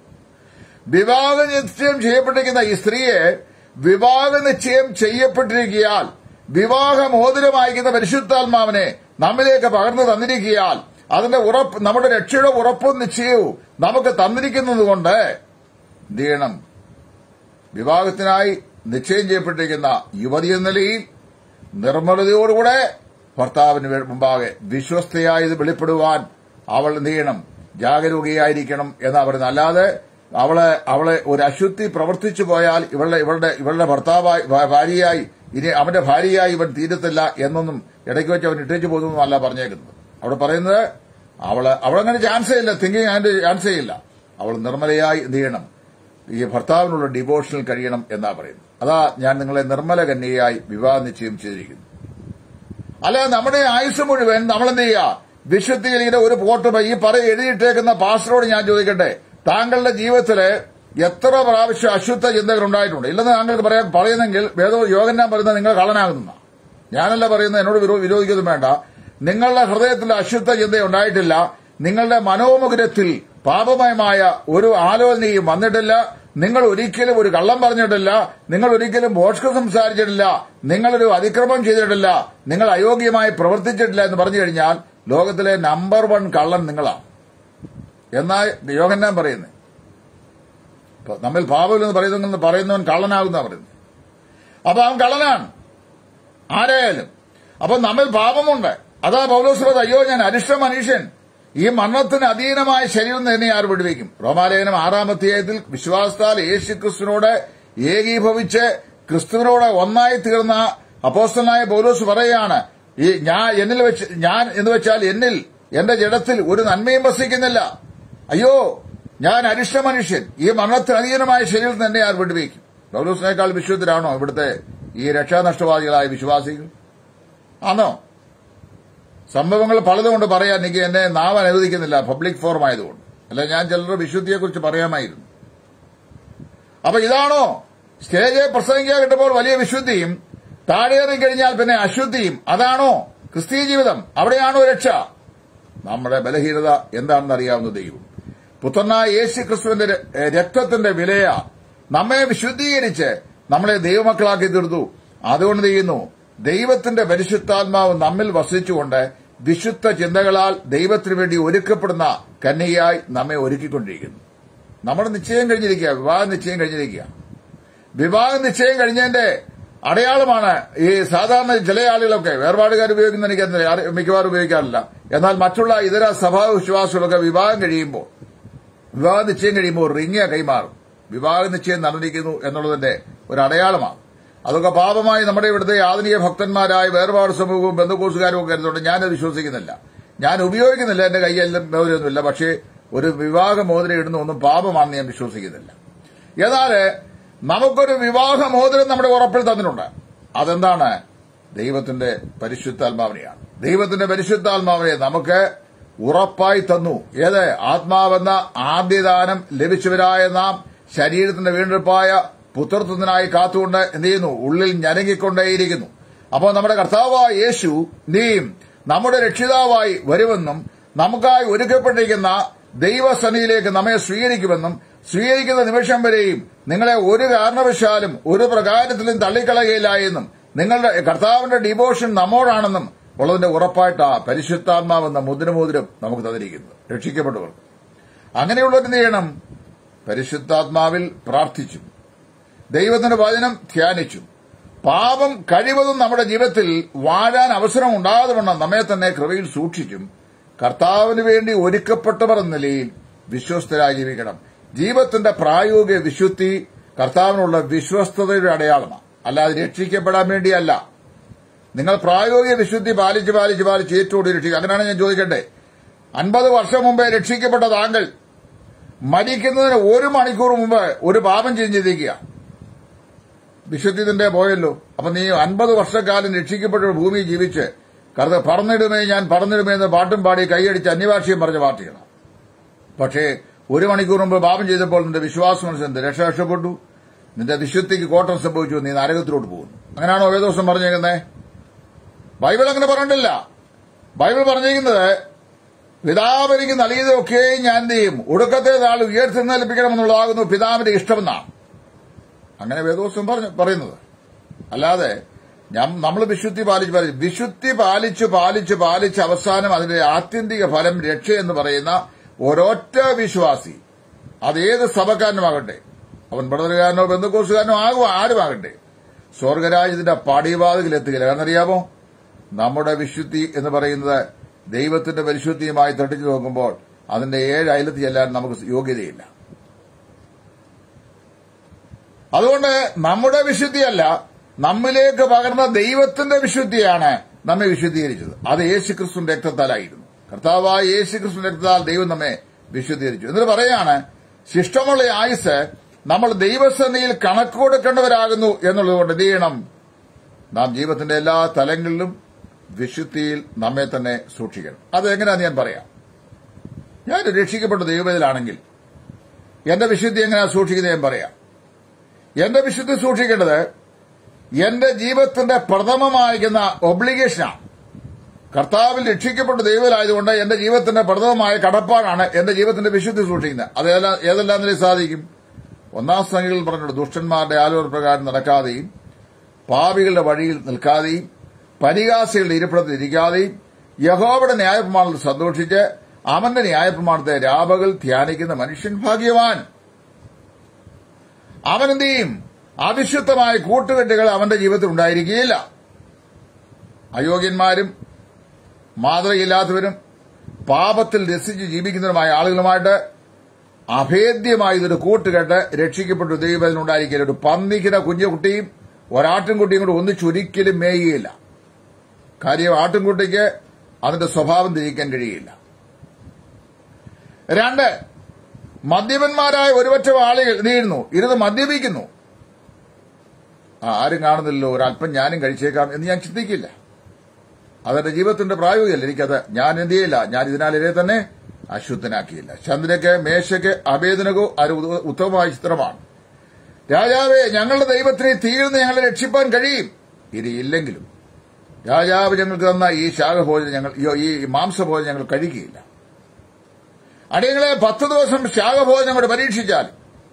വിവാഹ നിശ്ചയം ചെയ്യപ്പെട്ടിരിക്കുന്ന ഈ സ്ത്രീയെ വിവാഹ നിശ്ചയം ചെയ്യപ്പെട്ടിരിക്കിയാൽ വിവാഹമോതിരമായിരിക്കുന്ന പരിശുദ്ധാത്മാവിനെ നമ്മിലേക്ക് പകർന്നു തന്നിരിക്കിയാൽ അതിന്റെ ഉറപ്പ് നമ്മുടെ രക്ഷയുടെ ഉറപ്പും നിശ്ചയവും നമുക്ക് തന്നിരിക്കുന്നതുകൊണ്ട് എന്ത് ചെയ്യണം വിവാഹത്തിനായി നിശ്ചയം ചെയ്യപ്പെട്ടിരിക്കുന്ന യുവതി എന്ന നിലയിൽ നിർമ്മലതയോടുകൂടെ ഭർത്താവിന് വേ- മുമ്പാകെ വിശ്വസ്തയായത് വെളിപ്പെടുവാൻ അവൾ എന്ത് ചെയ്യണം ജാഗരൂകയായിരിക്കണം എന്ന് പറയുന്നത് അല്ലാതെ അവളെ അവളെ ഒരു അശുദ്ധി പ്രവർത്തിച്ചു പോയാൽ ഇവളുടെ ഇവളുടെ ഇവളുടെ ഭർത്താവായി ഭാ- ഭാര്യയായി ഇനി അവന്റെ ഭാര്യയായി ഇവൻ തീരത്തില്ല എന്നൊന്നും ഇടയ്ക്ക് വെച്ച് അവൻ ഇട്ടേച്ചു പോകുന്നല്ല പറഞ്ഞേക്കുന്നത് അവിടെ പറയുന്നത് അവള് അവളങ്ങനെ ചാൻസേ ഇല്ല തിങ്കിങ് അതിന്റെ ചാൻസേ ഇല്ല അവൾ നിർമ്മലയായി എന്ത് ചെയ്യണം ഈ ഭർത്താവിനുള്ള ഡിവോഷനിൽ കഴിയണം എന്നാ പറയുന്നത് അതാ ഞാൻ നിങ്ങളെ നിർമ്മല കന്യയായി വിവാഹ നിശ്ചയം ചെയ്തിരിക്കുന്നു അല്ല നമ്മുടെ ആയുസ് മുഴുവൻ നമ്മൾ എന്ത് ചെയ്യുക വിശുദ്ധിയിൽ ഇങ്ങനെ ഒരു പോട്ട് ഈ പറ എഴുതിയിട്ടേക്കുന്ന പാസ്റ്ററോട് ഞാൻ ചോദിക്കട്ടെ താങ്കളുടെ ജീവിതത്തില് എത്ര പ്രാവശ്യം അശുദ്ധ ചിന്തകൾ ഉണ്ടായിട്ടുണ്ട് ഇല്ലെന്ന് താങ്കൾക്ക് പറയാൻ പറയുന്നെങ്കിൽ വേദോ യോഗന്നാൻ പറയുന്നത് നിങ്ങൾ കള്ളനാകുന്ന ഞാനല്ല പറയുന്നത് എന്നോട് വിരോ- വിരോധിക്കൊന്നും വേണ്ട നിങ്ങളുടെ ഹൃദയത്തിൽ അശുദ്ധ ചിന്ത ഉണ്ടായിട്ടില്ല നിങ്ങളുടെ മനോമുഖരത്തിൽ പാപമയമായ ഒരു ആലോചനയും വന്നിട്ടില്ല നിങ്ങൾ ഒരിക്കലും ഒരു കള്ളം പറഞ്ഞിട്ടില്ല നിങ്ങൾ ഒരിക്കലും മോഷ്കം സംസാരിച്ചിട്ടില്ല നിങ്ങളൊരു അതിക്രമം ചെയ്തിട്ടില്ല നിങ്ങൾ അയോഗ്യമായി പ്രവർത്തിച്ചിട്ടില്ല എന്ന് പറഞ്ഞു കഴിഞ്ഞാൽ ലോകത്തിലെ നമ്പർ വൺ കള്ളൻ നിങ്ങളാണ് എന്നാൽ യോഗന്നാൻ പറയുന്നത് ഇപ്പൊ നമ്മിൽ പാപമില്ലെന്ന് പറയുന്നെന്ന് പറയുന്നവൻ കള്ളനാകുന്ന പറയുന്നത് അപ്പൊ അവൻ കള്ളനാണ് ആരായാലും അപ്പൊ നമ്മിൽ പാപമുണ്ട് അതാ പൗലോസ് പറഞ്ഞത്, അയ്യോ ഞാൻ അരിഷ്ട മനുഷ്യൻ ഈ മരണത്തിന് അധീനമായ ശരീരം തന്നെ ആർ വിടുവിക്കും റോമാലേഖനം ആറാം അധ്യായത്തിൽ വിശ്വാസത്താൽ യേശു ക്രിസ്തുവിനോട് ഏകീഭവിച്ച് ക്രിസ്തുവിനോട് ഒന്നായി തീർന്ന അപ്പോസ്റ്റലായ പൗലോസ് പറയുകയാണ് ഈ ഞാൻ എന്നിൽ വെച്ച് ഞാൻ എന്ന് വെച്ചാൽ എന്നിൽ എന്റെ ജഡത്തിൽ ഒരു നന്മയും വസിക്കുന്നില്ല അയ്യോ ഞാൻ അരിഷ്ട മനുഷ്യൻ ഈ മരണത്തിന് അധീനമായ ശരീരം തന്നെ ആർ വിടുവിക്കും പൗലോസിനേക്കാൾ വിശുദ്ധരാണോ ഇവിടുത്തെ ഈ രക്ഷാനഷ്ടവാദികളായ വിശ്വാസികൾ ആണോ സംഭവങ്ങൾ പലതുകൊണ്ട് പറയാൻ എനിക്ക് എന്നെ നാം അനുവദിക്കുന്നില്ല പബ്ലിക് ഫോറം ആയതുകൊണ്ട് അല്ല ഞാൻ ചിലരുടെ വിശുദ്ധിയെക്കുറിച്ച് പറയാമായിരുന്നു അപ്പൊ ഇതാണോ സ്റ്റേജിൽ പ്രസംഗിക്കാൻ കിട്ടുമ്പോൾ വലിയ വിശുദ്ധിയും താഴെ കഴിഞ്ഞാൽ പിന്നെ അശുദ്ധിയും അതാണോ ക്രിസ്തീയ ജീവിതം അവിടെയാണോ രക്ഷ നമ്മുടെ ബലഹീനത എന്താണെന്ന് അറിയാവുന്ന ദൈവം പുത്രനായ യേശു ക്രിസ്തുവിന്റെ ര- രക്തത്തിന്റെ വിലയ നമ്മെ വിശുദ്ധീകരിച്ച് നമ്മളെ ദൈവമക്കളാക്കി തീർത്തു അതുകൊണ്ട് ചെയ്യുന്നു ദൈവത്തിന്റെ പരിശുദ്ധാത്മാവ് നമ്മിൽ വസിച്ചുകൊണ്ട് വിശുദ്ധ ചിന്തകളാൽ ദൈവത്തിനു വേണ്ടി ഒരുക്കപ്പെടുന്ന കന്യകയായി നമ്മെ ഒരുക്കിക്കൊണ്ടിരിക്കുന്നു നമ്മുടെ നിശ്ചയം കഴിഞ്ഞിരിക്കുക വിവാഹ നിശ്ചയം കഴിഞ്ഞിരിക്കുക വിവാഹ നിശ്ചയം കഴിഞ്ഞതിന്റെ അടയാളമാണ് ഈ സാധാരണ ചില ആളുകളൊക്കെ വേർപാടുകാർ ഉപയോഗിക്കുന്ന എനിക്ക് അറിയ- മിക്കവാറും ഉപയോഗിക്കാറില്ല എന്നാൽ മറ്റുള്ള ഇതര സഭാ വിശ്വാസികളൊക്കെ വിവാഹം കഴിയുമ്പോൾ വിവാഹ നിശ്ചയം കഴിയുമ്പോൾ റിങ് കൈമാറും വിവാഹ നിശ്ചയം നടന്നിരിക്കുന്നു എന്നുള്ളതിന്റെ ഒരു അടയാളമാണ് അതൊക്കെ പാപമായി നമ്മുടെ ഇവിടുത്തെ ആധുനിക ഭക്തന്മാരായ വേർപാട് സമൂഹവും ബന്ധുക്കോസുകാരും ഒക്കെ കരുതുകൊണ്ട് ഞാനത് വിശ്വസിക്കുന്നില്ല ഞാൻ ഉപയോഗിക്കുന്നില്ല എന്റെ കയ്യെല്ലാം മോതിരൊന്നുമില്ല പക്ഷേ ഒരു വിവാഹ മോതിരം ഇടുന്ന ഒന്നും പാപമാണെന്ന് ഞാൻ വിശ്വസിക്കുന്നില്ല എന്നാൽ നമുക്കൊരു വിവാഹ മോതിരം നമ്മുടെ ഉറപ്പിൽ തന്നിട്ടുണ്ട് അതെന്താണ് ദൈവത്തിന്റെ പരിശുദ്ധാത്മാവിനെയാണ് ദൈവത്തിന്റെ പരിശുദ്ധാത്മാവിനെ നമുക്ക് ഉറപ്പായി തന്നു ഏത് ആത്മാവെന്ന ആദ്യദാനം ലഭിച്ചവരായ നാം ശരീരത്തിന്റെ വീണ്ടെടുപ്പായ പുത്രത്വത്തിനായി കാത്തുകൊണ്ട് എന്ത് ചെയ്യുന്നു ഉള്ളിൽ ഞരങ്ങിക്കൊണ്ടേയിരിക്കുന്നു അപ്പോൾ നമ്മുടെ കർത്താവായ യേശു നീയും നമ്മുടെ രക്ഷിതാവായി വരുമെന്നും നമുക്കായി ഒരുക്കപ്പെട്ടിരിക്കുന്ന ദൈവസന്നിധിയിലേക്ക് നമ്മെ സ്വീകരിക്കുമെന്നും സ്വീകരിക്കുന്ന നിമിഷം വരെയും നിങ്ങളെ ഒരു കാരണവശാലും ഒരു പ്രകാരത്തിലും തള്ളിക്കളയുകയില്ല എന്നും നിങ്ങളുടെ കർത്താവിന്റെ ഡിവോഷൻ നമ്മോടാണെന്നും ഉള്ളതിന്റെ ഉറപ്പായിട്ടാ പരിശുദ്ധാത്മാവെന്ന മുദ്രമോതിരം നമുക്ക് തന്നിരിക്കുന്നത് രക്ഷിക്കപ്പെട്ടവർ അങ്ങനെയുള്ളവർ എന്ത് ചെയ്യണം പരിശുദ്ധാത്മാവിൽ പ്രാർത്ഥിച്ചു ദൈവത്തിന്റെ വചനം ധ്യാനിച്ചു പാപം കഴിവതും നമ്മുടെ ജീവിതത്തിൽ വാഴാൻ അവസരം ഉണ്ടാകാതെ വണ്ണം നമ്മെ തന്നെ കൃപയിൽ സൂക്ഷിച്ചും കർത്താവിന് വേണ്ടി ഒരുക്കപ്പെട്ടവർ എന്ന നിലയിൽ വിശ്വസ്തരായി ജീവിക്കണം ജീവിതത്തിന്റെ പ്രായോഗിക വിശുദ്ധി കർത്താവിനുള്ള വിശ്വസ്തതയുടെ അടയാളമാണ് അല്ലാതെ രക്ഷിക്കപ്പെടാൻ വേണ്ടിയല്ല നിങ്ങൾ പ്രായോഗിക വിശുദ്ധി പാലിച്ച് പാലിച്ച് പാലിച്ച് ഏറ്റവും രക്ഷിക്കുക അങ്ങനെയാണ് ഞാൻ ചോദിക്കട്ടെ അൻപത് വർഷം മുമ്പേ രക്ഷിക്കപ്പെട്ട താങ്കൾ മരിക്കുന്നതിന് ഒരു മണിക്കൂർ മുമ്പ് ഒരു പാപം ചെയ്തിരിക്കുക വിശുദ്ധിന്റെ പോയല്ലോ അപ്പൊ നീ അൻപത് വർഷക്കാലം രക്ഷിക്കപ്പെട്ട ഒരു ഭൂമിയിൽ ജീവിച്ച് കറുത പറന്നിടുമേ ഞാൻ പറന്നിടുമേ എന്ന് പാട്ടും പാടി കൈയടിച്ച് അന്യഭാഷയും പറഞ്ഞ പാർട്ടിയാണ് പക്ഷേ ഒരു മണിക്കൂർ മുമ്പ് പാപം ചെയ്തപ്പോൾ നിന്റെ വിശ്വാസം അനുസരിച്ച് രക്ഷ രക്ഷപ്പെട്ടു നിന്റെ വിശുദ്ധിക്ക് കോട്ടം സംഭവിച്ചു നീ നരകത്തിലോട്ട് പോകുന്നു അങ്ങനെയാണോ വേദോസം പറഞ്ഞേക്കുന്നത് ബൈബിൾ അങ്ങനെ പറഞ്ഞിട്ടില്ല ബൈബിൾ പറഞ്ഞിരിക്കുന്നത് പിതാവ് എനിക്ക് നൽകിയതൊക്കെയും ഞാൻ എന്ത് ചെയ്യും ഒടുക്കത്തെ നാൾ ഉയർത്തുന്നേൽപ്പിക്കണമെന്നുള്ളതാകുന്നു പിതാവിന്റെ ഇഷ്ടമെന്നാണ് അങ്ങനെ വേദോസം പറഞ്ഞു പറയുന്നത് അല്ലാതെ നമ്മൾ വിശുദ്ധി പാലിച്ച് പാലിച്ച് വിശുദ്ധി പാലിച്ച് പാലിച്ച് പാലിച്ച് അവസാനം അതിന്റെ ആത്യന്തിക ഫലം രക്ഷ എന്ന് പറയുന്ന ഒരൊറ്റ വിശ്വാസി അതേത് സഭക്കാരനുമാകട്ടെ അവൻ പടതലുകാരനോ ബന്ധുക്കോസുകാരനോ ആകും ആരുമാകട്ടെ സ്വർഗരാജ്യത്തിന്റെ പടിവാതിലെത്തുകയില്ല കാരണം അറിയാമോ നമ്മുടെ വിശുദ്ധി എന്ന് പറയുന്നത് ദൈവത്തിന്റെ പരിശുദ്ധിയുമായി തട്ടിച്ചു നോക്കുമ്പോൾ അതിന്റെ ഏഴ് അയലത്ത് ചെല്ലാൻ നമുക്ക് യോഗ്യതയില്ല അതുകൊണ്ട് നമ്മുടെ വിശുദ്ധിയല്ല നമ്മിലേക്ക് പകർന്ന ദൈവത്തിന്റെ വിശുദ്ധിയാണ് നമ്മെ വിശുദ്ധീകരിച്ചത് അത് യേശുക്രിസ്തുവിന്റെ രക്തത്താലായിരുന്നു കർത്താവായ യേശുക്രിസ്തുവിന്റെ രക്തത്താൽ ദൈവം നമ്മെ വിശുദ്ധീകരിച്ചു എന്നിട്ട് പറയാണ് ശിഷ്ടമുള്ള ആയുസ് നമ്മൾ ദൈവസന്നിധിയിൽ കണക്ക് കൊടുക്കേണ്ടവരാകുന്നു എന്നുള്ളതുകൊണ്ട് എന്ത് ചെയ്യണം നാം ജീവിതത്തിന്റെ എല്ലാ തലങ്ങളിലും വിശുദ്ധിയിൽ നമ്മെ തന്നെ സൂക്ഷിക്കണം അത് എങ്ങനെയാന്ന് ഞാൻ പറയാം ഞാൻ രക്ഷിക്കപ്പെട്ട ദൈവത്തിലാണെങ്കിൽ എന്റെ വിശുദ്ധി എങ്ങനെയാ സൂക്ഷിക്കുന്നത് ഞാൻ പറയാം എന്റെ വിശുദ്ധി സൂക്ഷിക്കേണ്ടത് എന്റെ ജീവിതത്തിന്റെ പ്രഥമമായിരിക്കുന്ന ഒബ്ലിഗേഷനാണ് കർത്താവിൽ രക്ഷിക്കപ്പെട്ട ദൈവത്തിലായതുകൊണ്ട് എന്റെ ജീവിതത്തിന്റെ പ്രഥമമായ കടപ്പാടാണ് എന്റെ ജീവിതത്തിന്റെ വിശുദ്ധി സൂക്ഷിക്കുന്നത് അതെല്ലാം ഏതെല്ലാം നിലയിൽ സാധിക്കും ഒന്നാം സംഖ്യയിൽ പറഞ്ഞിട്ട് ദുഷ്ടന്മാരുടെ ആലോചന പ്രകാരം നടക്കാതെയും പാപികളുടെ വഴിയിൽ നിൽക്കാതെയും പരിഹാസികളുടെ ഇരിപ്പിടത്തിൽ ഇരിക്കാതെയും യഹോവയുടെ ന്യായപ്രമാണത്തിൽ സന്തോഷിച്ച് അവന്റെ ന്യായപ്രമാണത്തെ രാപകൾ ധ്യാനിക്കുന്ന മനുഷ്യൻ ഭാഗ്യവാൻ അവനെന്ത് ചെയ്യും അവിശുദ്ധമായ കൂട്ടുകെട്ടുകൾ അവന്റെ ജീവിതത്തിൽ ഉണ്ടായിരിക്കുകയില്ല അയോഗ്യന്മാരും മാതൃകയില്ലാത്തവരും പാപത്തിൽ രസിച്ച് ജീവിക്കുന്നവരുമായ ആളുകളുമായിട്ട് അഭേദ്യമായി ഇതൊരു കൂട്ടുകെട്ട് രക്ഷിക്കപ്പെട്ടു ദൈവത്തിനുണ്ടായിരിക്കില്ല ഒരു പന്നിക്കിന കുഞ്ഞുകുട്ടിയും ഒരാട്ടിൻകുട്ടിയും കൂടെ ഒന്നിച്ചൊരിക്കലും മേയുകയില്ല കാര്യം ആട്ടിൻകുട്ടിക്ക് അതിന്റെ സ്വഭാവം തിരിക്കാൻ കഴിയില്ല രണ്ട് മദ്യപന്മാരായ ഒരുപറ്റം ആളുകൾ നീരുന്നു ഇരുന്ന് മദ്യപിക്കുന്നു ആ, ആരും കാണുന്നില്ലല്ലോ ഒരല്പം ഞാനും കഴിച്ചേക്കാം എന്ന് ഞാൻ ചിന്തിക്കില്ല അതെന്റെ ജീവിതത്തിന്റെ പ്രായോഗികമല്ല എനിക്കത് ഞാൻ എന്ത് ചെയ്യില്ല ഞാൻ ഇതിനാലിരെ തന്നെ അശുദ്ധനാക്കിയില്ല ചന്ദ്രയ്ക്ക് മേശയ്ക്ക് അഭേദനകോ ഒരു ഉ- ഉത്തമമായ ചിത്രമാണ് രാജാവേ ഞങ്ങളുടെ ദൈവത്തിനെ തീർന്ന് ഞങ്ങളെ രക്ഷിപ്പാൻ കഴിയും ഇത് ഇല്ലെങ്കിലും രാജാവ് ഞങ്ങൾക്ക് തന്ന ഈ ശാഖഭോജനം ഞങ്ങൾ ഈ- ഈ മാംസഭോജനം ഞങ്ങൾ കഴിക്കുകയില്ല അടിയങ്ങളെ പത്ത് ദിവസം ശാഖഭോജനം കൊണ്ട് പരീക്ഷിച്ചാൽ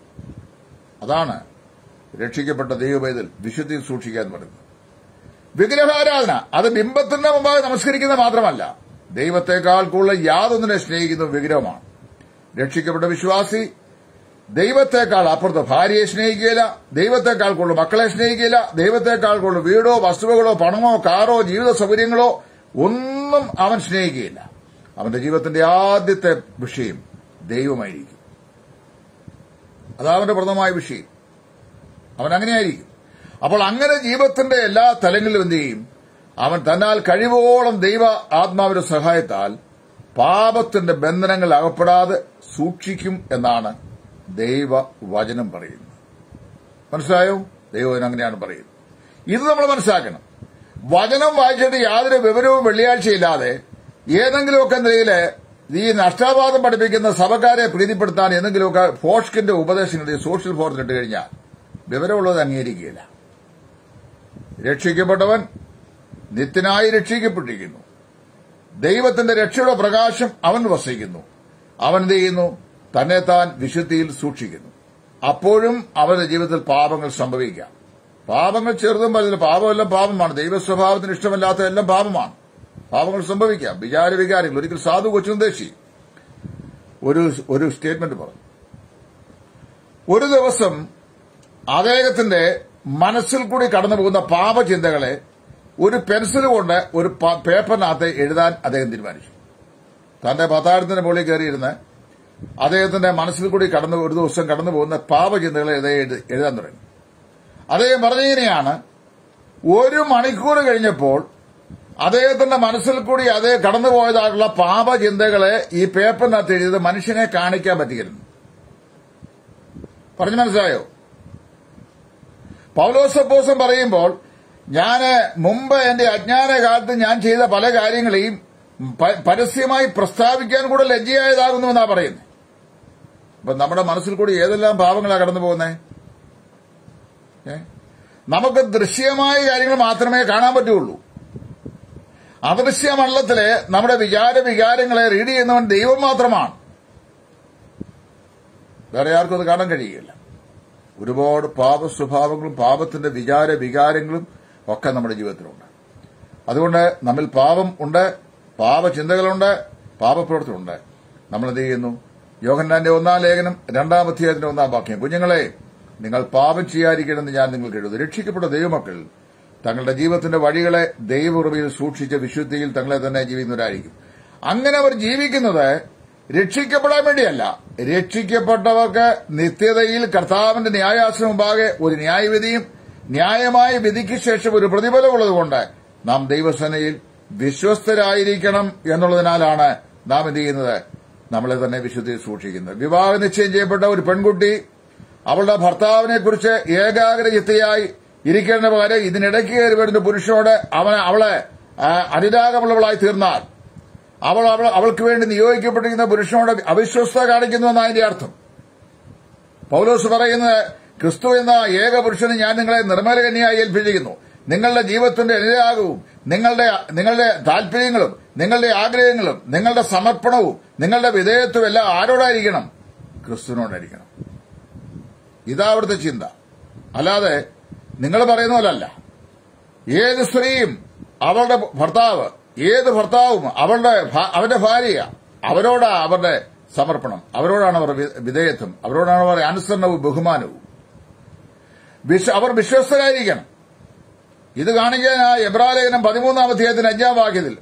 അതാണ് രക്ഷിക്കപ്പെട്ട ദൈവവേദൽ വിശുദ്ധി സൂക്ഷിക്കാൻ പറയുന്നത് വിഗ്രഹാരാധന അത് ബിംബത്തിന്റെ മുമ്പാകെ നമസ്കരിക്കുന്നത് മാത്രമല്ല ദൈവത്തെക്കാൾ കൂടുതൽ യാതൊന്നിനെ സ്നേഹിക്കുന്ന വിഗ്രഹമാണ് രക്ഷിക്കപ്പെട്ട വിശ്വാസി ദൈവത്തെക്കാൾ അപ്പുറത്ത് ഭാര്യയെ സ്നേഹിക്കുകയില്ല ദൈവത്തെക്കാൾ കൂടുതൽ മക്കളെ സ്നേഹിക്കുകയില്ല ദൈവത്തെക്കാൾ കൂടുതൽ വീടോ വസ്തുവകളോ പണമോ കാറോ ജീവിത സൗകര്യങ്ങളോ ഒന്നും അവൻ സ്നേഹിക്കുകയില്ല അവന്റെ ജീവിതത്തിന്റെ ആദ്യത്തെ വിഷയം ദൈവമായിരിക്കും അതാണ് അവന്റെ പ്രഥമമായ വിഷയം അവൻ അങ്ങനെയായിരിക്കും അപ്പോൾ അങ്ങനെ ജീവിതത്തിന്റെ എല്ലാ തലങ്ങളിലും എന്ത് ചെയ്യും അവൻ തന്നാൽ കഴിവോളം ദൈവ ആത്മാവിന്റെ സഹായത്താൽ പാപത്തിന്റെ ബന്ധനങ്ങൾ അകപ്പെടാതെ സൂക്ഷിക്കും എന്നാണ് ദൈവവചനം പറയുന്നത് മനസ്സിലായോ ദൈവവചനം അങ്ങനെയാണ് പറയുന്നത് ഇത് നമ്മൾ മനസ്സിലാക്കണം വചനം വായിച്ചിട്ട് യാതൊരു വിവരവും വെള്ളിയാഴ്ചയില്ലാതെ ഏതെങ്കിലുമൊക്കെ നിലയിൽ ഈ നഷ്ടാപാതം പഠിപ്പിക്കുന്ന സഭക്കാരെ പ്രീതിപ്പെടുത്താൻ എന്തെങ്കിലുമൊക്കെ ഫോഷ്കിന്റെ ഉപദേശങ്ങൾ ഈ സോഷ്യൽ ഫോറത്തിൽ ഇട്ട് കഴിഞ്ഞാൽ വിവരമുള്ളത് അംഗീകരിക്കുകയില്ല രക്ഷിക്കപ്പെട്ടവൻ നിത്യനായി രക്ഷിക്കപ്പെട്ടിരിക്കുന്നു ദൈവത്തിന്റെ രക്ഷയുടെ പ്രകാശം അവൻ വസിക്കുന്നു അവൻ എന്ത് ചെയ്യുന്നു തന്നെ താൻ വിശുദ്ധിയിൽ സൂക്ഷിക്കുന്നു അപ്പോഴും അവന്റെ ജീവിതത്തിൽ പാപങ്ങൾ സംഭവിക്കാം പാപങ്ങൾ ചെറുതും വലുതും പാപമെല്ലാം പാപമാണ് ദൈവസ്വഭാവത്തിന് ഇഷ്ടമല്ലാത്ത എല്ലാം പാപമാണ് പാപങ്ങൾ സംഭവിക്കാം വിചാര വികാരങ്ങൾ ഒരിക്കൽ സാധു കൊച്ചുദേശി ഒരു ഒരു സ്റ്റേറ്റ്മെന്റ് പറഞ്ഞു ഒരു ദിവസം അദ്ദേഹത്തിന്റെ മനസ്സിൽ കൂടി കടന്നു പോകുന്ന പാപചിന്തകളെ ഒരു പെൻസിൽ കൊണ്ട് ഒരു പ- പേപ്പറിനകത്ത് എഴുതാൻ അദ്ദേഹം തീരുമാനിച്ചു തന്റെ പത്താഴത്തിന്റെ മുകളിൽ കയറിയിരുന്ന് അദ്ദേഹത്തിന്റെ മനസ്സിൽ കൂടി കടന്നു ഒരു ദിവസം കടന്നു പോകുന്ന പാപചിന്തകളെ അദ്ദേഹം എഴുതി- എഴുതാൻ തുടങ്ങി അദ്ദേഹം പറഞ്ഞിങ്ങനെയാണ് ഒരു മണിക്കൂർ കഴിഞ്ഞപ്പോൾ അദ്ദേഹത്തിന്റെ മനസ്സിൽ കൂടി അതേ കടന്നുപോയതായിട്ടുള്ള പാപചിന്തകളെ ഈ പേപ്പറിനകത്ത് എഴുതിയത് മനുഷ്യനെ കാണിക്കാൻ പറ്റിയിരുന്നു പറഞ്ഞു മനസ്സിലായോ പൗലോസപ്പോസം പറയുമ്പോൾ ഞാൻ മുമ്പ് എന്റെ അജ്ഞാന കാലത്ത് ഞാൻ ചെയ്ത പല കാര്യങ്ങളെയും പ- പരസ്യമായി പ്രസ്താവിക്കാൻ കൂടെ ലജ്ജയായതാകുന്നു എന്നാ പറയുന്നത് അപ്പൊ നമ്മുടെ മനസ്സിൽ കൂടി ഏതെല്ലാം പാവങ്ങളാ കടന്നു പോകുന്നേ ഏ? നമുക്ക് ദൃശ്യമായ കാര്യങ്ങൾ മാത്രമേ കാണാൻ പറ്റുള്ളൂ അദൃശ്യ മണ്ഡലത്തിലെ നമ്മുടെ വിചാര വികാരങ്ങളെ റീഡ് ചെയ്യുന്നവൻ ദൈവം മാത്രമാണ് വേറെ ആർക്കും അത് കാണാൻ കഴിയുകയില്ല ഒരുപാട് പാപ സ്വഭാവങ്ങളും പാപത്തിന്റെ വിചാര വികാരങ്ങളും ഒക്കെ നമ്മുടെ ജീവിതത്തിലുണ്ട് അതുകൊണ്ട് നമ്മിൽ പാപം ഉണ്ട് പാപചിന്തകളുണ്ട് പാപപ്രവൃത്തിയുണ്ട് നമ്മൾ എന്ത് ചെയ്യുന്നു യോഹന്നാന്റെ ഒന്നാം ലേഖനം രണ്ടാം അധ്യായത്തിന്റെ ഒന്നാം വാക്യം കുഞ്ഞുങ്ങളെ നിങ്ങൾ പാപം ചെയ്യാതിരിക്കണമെന്ന് ഞാൻ നിങ്ങൾക്ക് എഴുതുന്നു രക്ഷിക്കപ്പെട്ട ദൈവമക്കൾ തങ്ങളുടെ ജീവിതത്തിന്റെ വഴികളെ ദൈവകൃപയിൽ സൂക്ഷിച്ച വിശുദ്ധിയിൽ തങ്ങളെ തന്നെ ജീവിക്കുന്നവരായിരിക്കും അങ്ങനെ അവർ ജീവിക്കുന്നത് രക്ഷിക്കപ്പെടാൻ വേണ്ടിയല്ല രക്ഷിക്കപ്പെട്ടവർക്ക് നിത്യതയിൽ കർത്താവിന്റെ ന്യായാസന മുമ്പാകെ ഒരു ന്യായവിധിയും ന്യായമായ വിധിക്ക് ശേഷം ഒരു പ്രതിഫലമുള്ളതുകൊണ്ട് നാം ദൈവസേനയിൽ വിശ്വസ്തരായിരിക്കണം എന്നുള്ളതിനാലാണ് നാം എന്ത് ചെയ്യുന്നത് നമ്മളെ തന്നെ വിശുദ്ധിയിൽ സൂക്ഷിക്കുന്നത് വിവാഹ നിശ്ചയം ചെയ്യപ്പെട്ട ഒരു പെൺകുട്ടി അവളുടെ ഭർത്താവിനെ കുറിച്ച് ഏകാഗ്രചിത്തയായി ഇരിക്കേണ്ട പകരം ഇതിനിടയ്ക്ക് കയറി വരുന്ന പുരുഷനോട് അവനെ അവളെ ആ, അനുരാഗമുള്ളവളായി തീർന്നാൽ അവൾ അവൾ അവൾക്ക് വേണ്ടി നിയോഗിക്കപ്പെട്ടിരിക്കുന്ന പുരുഷനോട് അവിശ്വസ്ത കാണിക്കുന്നു എന്നാണ് അതിന്റെ അർത്ഥം പൗലോസ് പറയുന്നത് ക്രിസ്തു എന്ന ഏക പുരുഷന് ഞാൻ നിങ്ങളെ നിർമ്മലകന്യായി ഏൽപ്പിച്ചിരിക്കുന്നു നിങ്ങളുടെ ജീവിതത്തിന്റെ അനുരാഗവും നിങ്ങളുടെ നിങ്ങളുടെ താല്പര്യങ്ങളും നിങ്ങളുടെ ആഗ്രഹങ്ങളും നിങ്ങളുടെ സമർപ്പണവും നിങ്ങളുടെ വിധേയത്വം എല്ലാം ആരോടായിരിക്കണം ക്രിസ്തുവിനോടായിരിക്കണം ഇതാ അവിടുത്തെ ചിന്ത അല്ലാതെ നിങ്ങൾ പറയുന്ന പോലല്ല ഏത് സ്ത്രീയും അവളുടെ ഭർത്താവ് ഏത് ഭർത്താവും അവളുടെ ഭ- അവന്റെ ഭാര്യ അവരോടാ അവരുടെ സമർപ്പണം അവരോടാണ് അവർ വി- വിധേയത്വം അവരോടാണ് അവർ അനുസരണവും ബഹുമാനവും വിശ്വ- അവർ വിശ്വസ്തരായിരിക്കണം ഇത് കാണിക്കാൻ ആ എബ്രാലേഖനം പതിമൂന്നാം അധ്യായത്തിന് അഞ്ചാം വാക്യത്തിൽ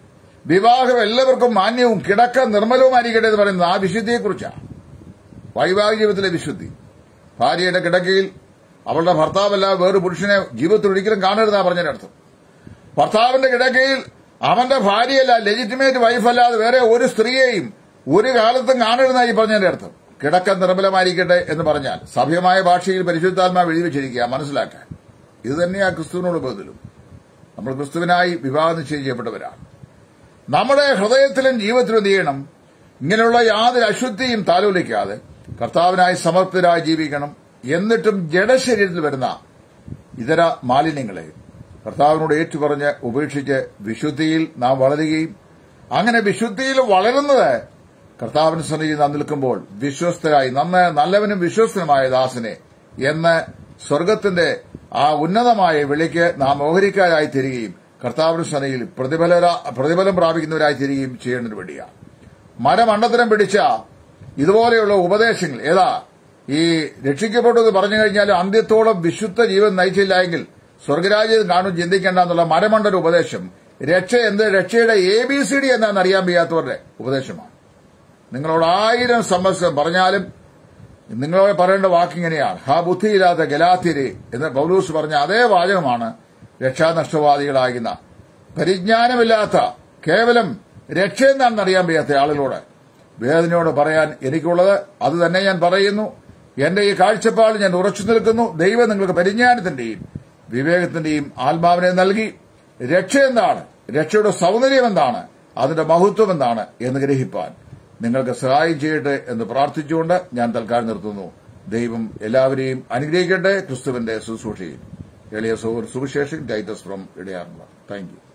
വിവാഹം എല്ലാവർക്കും മാന്യവും കിടക്ക നിർമ്മലവുമായിരിക്കട്ടെ എന്ന് പറയുന്നത് ആ വിശുദ്ധിയെക്കുറിച്ചാണ് വൈവാഹിക ജീവിതത്തിലെ വിശുദ്ധി ഭാര്യയുടെ കിടക്കയിൽ അവളുടെ ഭർത്താവല്ല വേറെ പുരുഷനെ ജീവിതത്തിൽ ഒരിക്കലും കാണരുതാ പറഞ്ഞതിന്റെ അർത്ഥം ഭർത്താവിന്റെ കിടക്കയിൽ അവന്റെ ഭാര്യയല്ല ലെജിറ്റിമേറ്റ് വൈഫല്ലാതെ വേറെ ഒരു സ്ത്രീയെയും ഒരു കാലത്തും കാണരുതായി പറഞ്ഞതിന്റെ അർത്ഥം കിടക്ക നിർമ്മലമായിരിക്കട്ടെ എന്ന് പറഞ്ഞാൽ സഭ്യമായ ഭാഷയിൽ പരിശുദ്ധാത്മാവ് എഴുതി വെച്ചിരിക്കുക മനസ്സിലാക്കാൻ ഇത് തന്നെയാ ക്രിസ്തുവിനോട് ബന്ധലും നമ്മൾ ക്രിസ്തുവിനായി വിവാഹം നിശ്ചയം ചെയ്യപ്പെട്ടവരാണ് നമ്മുടെ ഹൃദയത്തിലും ജീവിതത്തിലും എന്ത് ചെയ്യണം ഇങ്ങനെയുള്ള യാതൊരു അശുദ്ധിയും താലോലിക്കാതെ കർത്താവിനായി സമർപ്പിതരായി ജീവിക്കണം എന്നിട്ടും ജഡശരീരത്തിൽ വരുന്ന ഇതര മാലിന്യങ്ങളെ കർത്താവിനോട് ഏറ്റുപറഞ്ഞ് ഉപേക്ഷിച്ച് വിശുദ്ധിയിൽ നാം വളരുകയും അങ്ങനെ വിശുദ്ധിയിൽ വളരുന്നത് കർത്താവിന് സന്നിധി നാം നിൽക്കുമ്പോൾ വിശ്വസ്തരായി നമ്മെ നല്ലവനും വിശ്വസ്തനുമായ ദാസനെ എന്ന് സ്വർഗത്തിന്റെ ആ ഉന്നതമായ വിളിക്ക് നാം ഓഹരിക്കാരായി തീരുകയും കർത്താവിന് സന്നിധിയിൽ പ്രതിഫല പ്രതിഫലം പ്രാപിക്കുന്നവരായി തീരുകയും ചെയ്യേണ്ടതിന് വേണ്ടിയാണ് മരമണ്ടത്തരം പിടിച്ച ഇതുപോലെയുള്ള ഉപദേശങ്ങൾ ഏതാ ഈ രക്ഷിക്കപ്പെട്ടത് പറഞ്ഞു കഴിഞ്ഞാൽ അന്ത്യത്തോളം വിശുദ്ധ ജീവൻ നയിച്ചില്ല എങ്കിൽ സ്വർഗരാജ്യം കാണും ചിന്തിക്കേണ്ട എന്നുള്ള മരമണ്ടൊരു ഉപദേശം രക്ഷ എന്ത് രക്ഷയുടെ എ ബി സി ഡി എന്താണെന്ന് അറിയാൻ വയ്യാത്തവരുടെ ഉപദേശമാണ് നിങ്ങളോട് ആയിരം സംവത്സരം പറഞ്ഞാലും നിങ്ങളോട് പറയേണ്ട വാക്കിങ്ങനെയാണ് ഹാ ബുദ്ധിയില്ലാത്ത ഗലാത്തിരി എന്ന് പൗലൂസ് പറഞ്ഞ അതേ വാചകമാണ് രക്ഷാനഷ്ടവാദികളാകുന്ന പരിജ്ഞാനമില്ലാത്ത കേവലം രക്ഷ എന്താണെന്ന് അറിയാൻ വയ്യാത്ത ആളുകളോട് വേദനയോട് പറയാൻ എനിക്കുള്ളത് അത് തന്നെ ഞാൻ പറയുന്നു എന്റെ ഈ കാഴ്ചപ്പാട് ഞാൻ ഉറച്ചു നിൽക്കുന്നു ദൈവം നിങ്ങൾക്ക് പരിജ്ഞാനത്തിന്റെയും വിവേകത്തിന്റെയും ആത്മാവിനെ നൽകി രക്ഷ എന്താണ് രക്ഷയുടെ സൗന്ദര്യം എന്താണ് അതിന്റെ മഹത്വം എന്താണ് എന്ന് ഗ്രഹിപ്പാൻ നിങ്ങൾക്ക് സഹായം ചെയ്യട്ടെ എന്ന് പ്രാർത്ഥിച്ചുകൊണ്ട് ഞാൻ തൽക്കാലം നിർത്തുന്നു ദൈവം എല്ലാവരെയും അനുഗ്രഹിക്കട്ടെ ക്രിസ്തുവിന്റെ ശുശ്രൂഷയിൽ എളിയ സുവിശേഷൻ ടൈറ്റസ് ഫ്രം ഇടയാറുള്ള താങ്ക് യു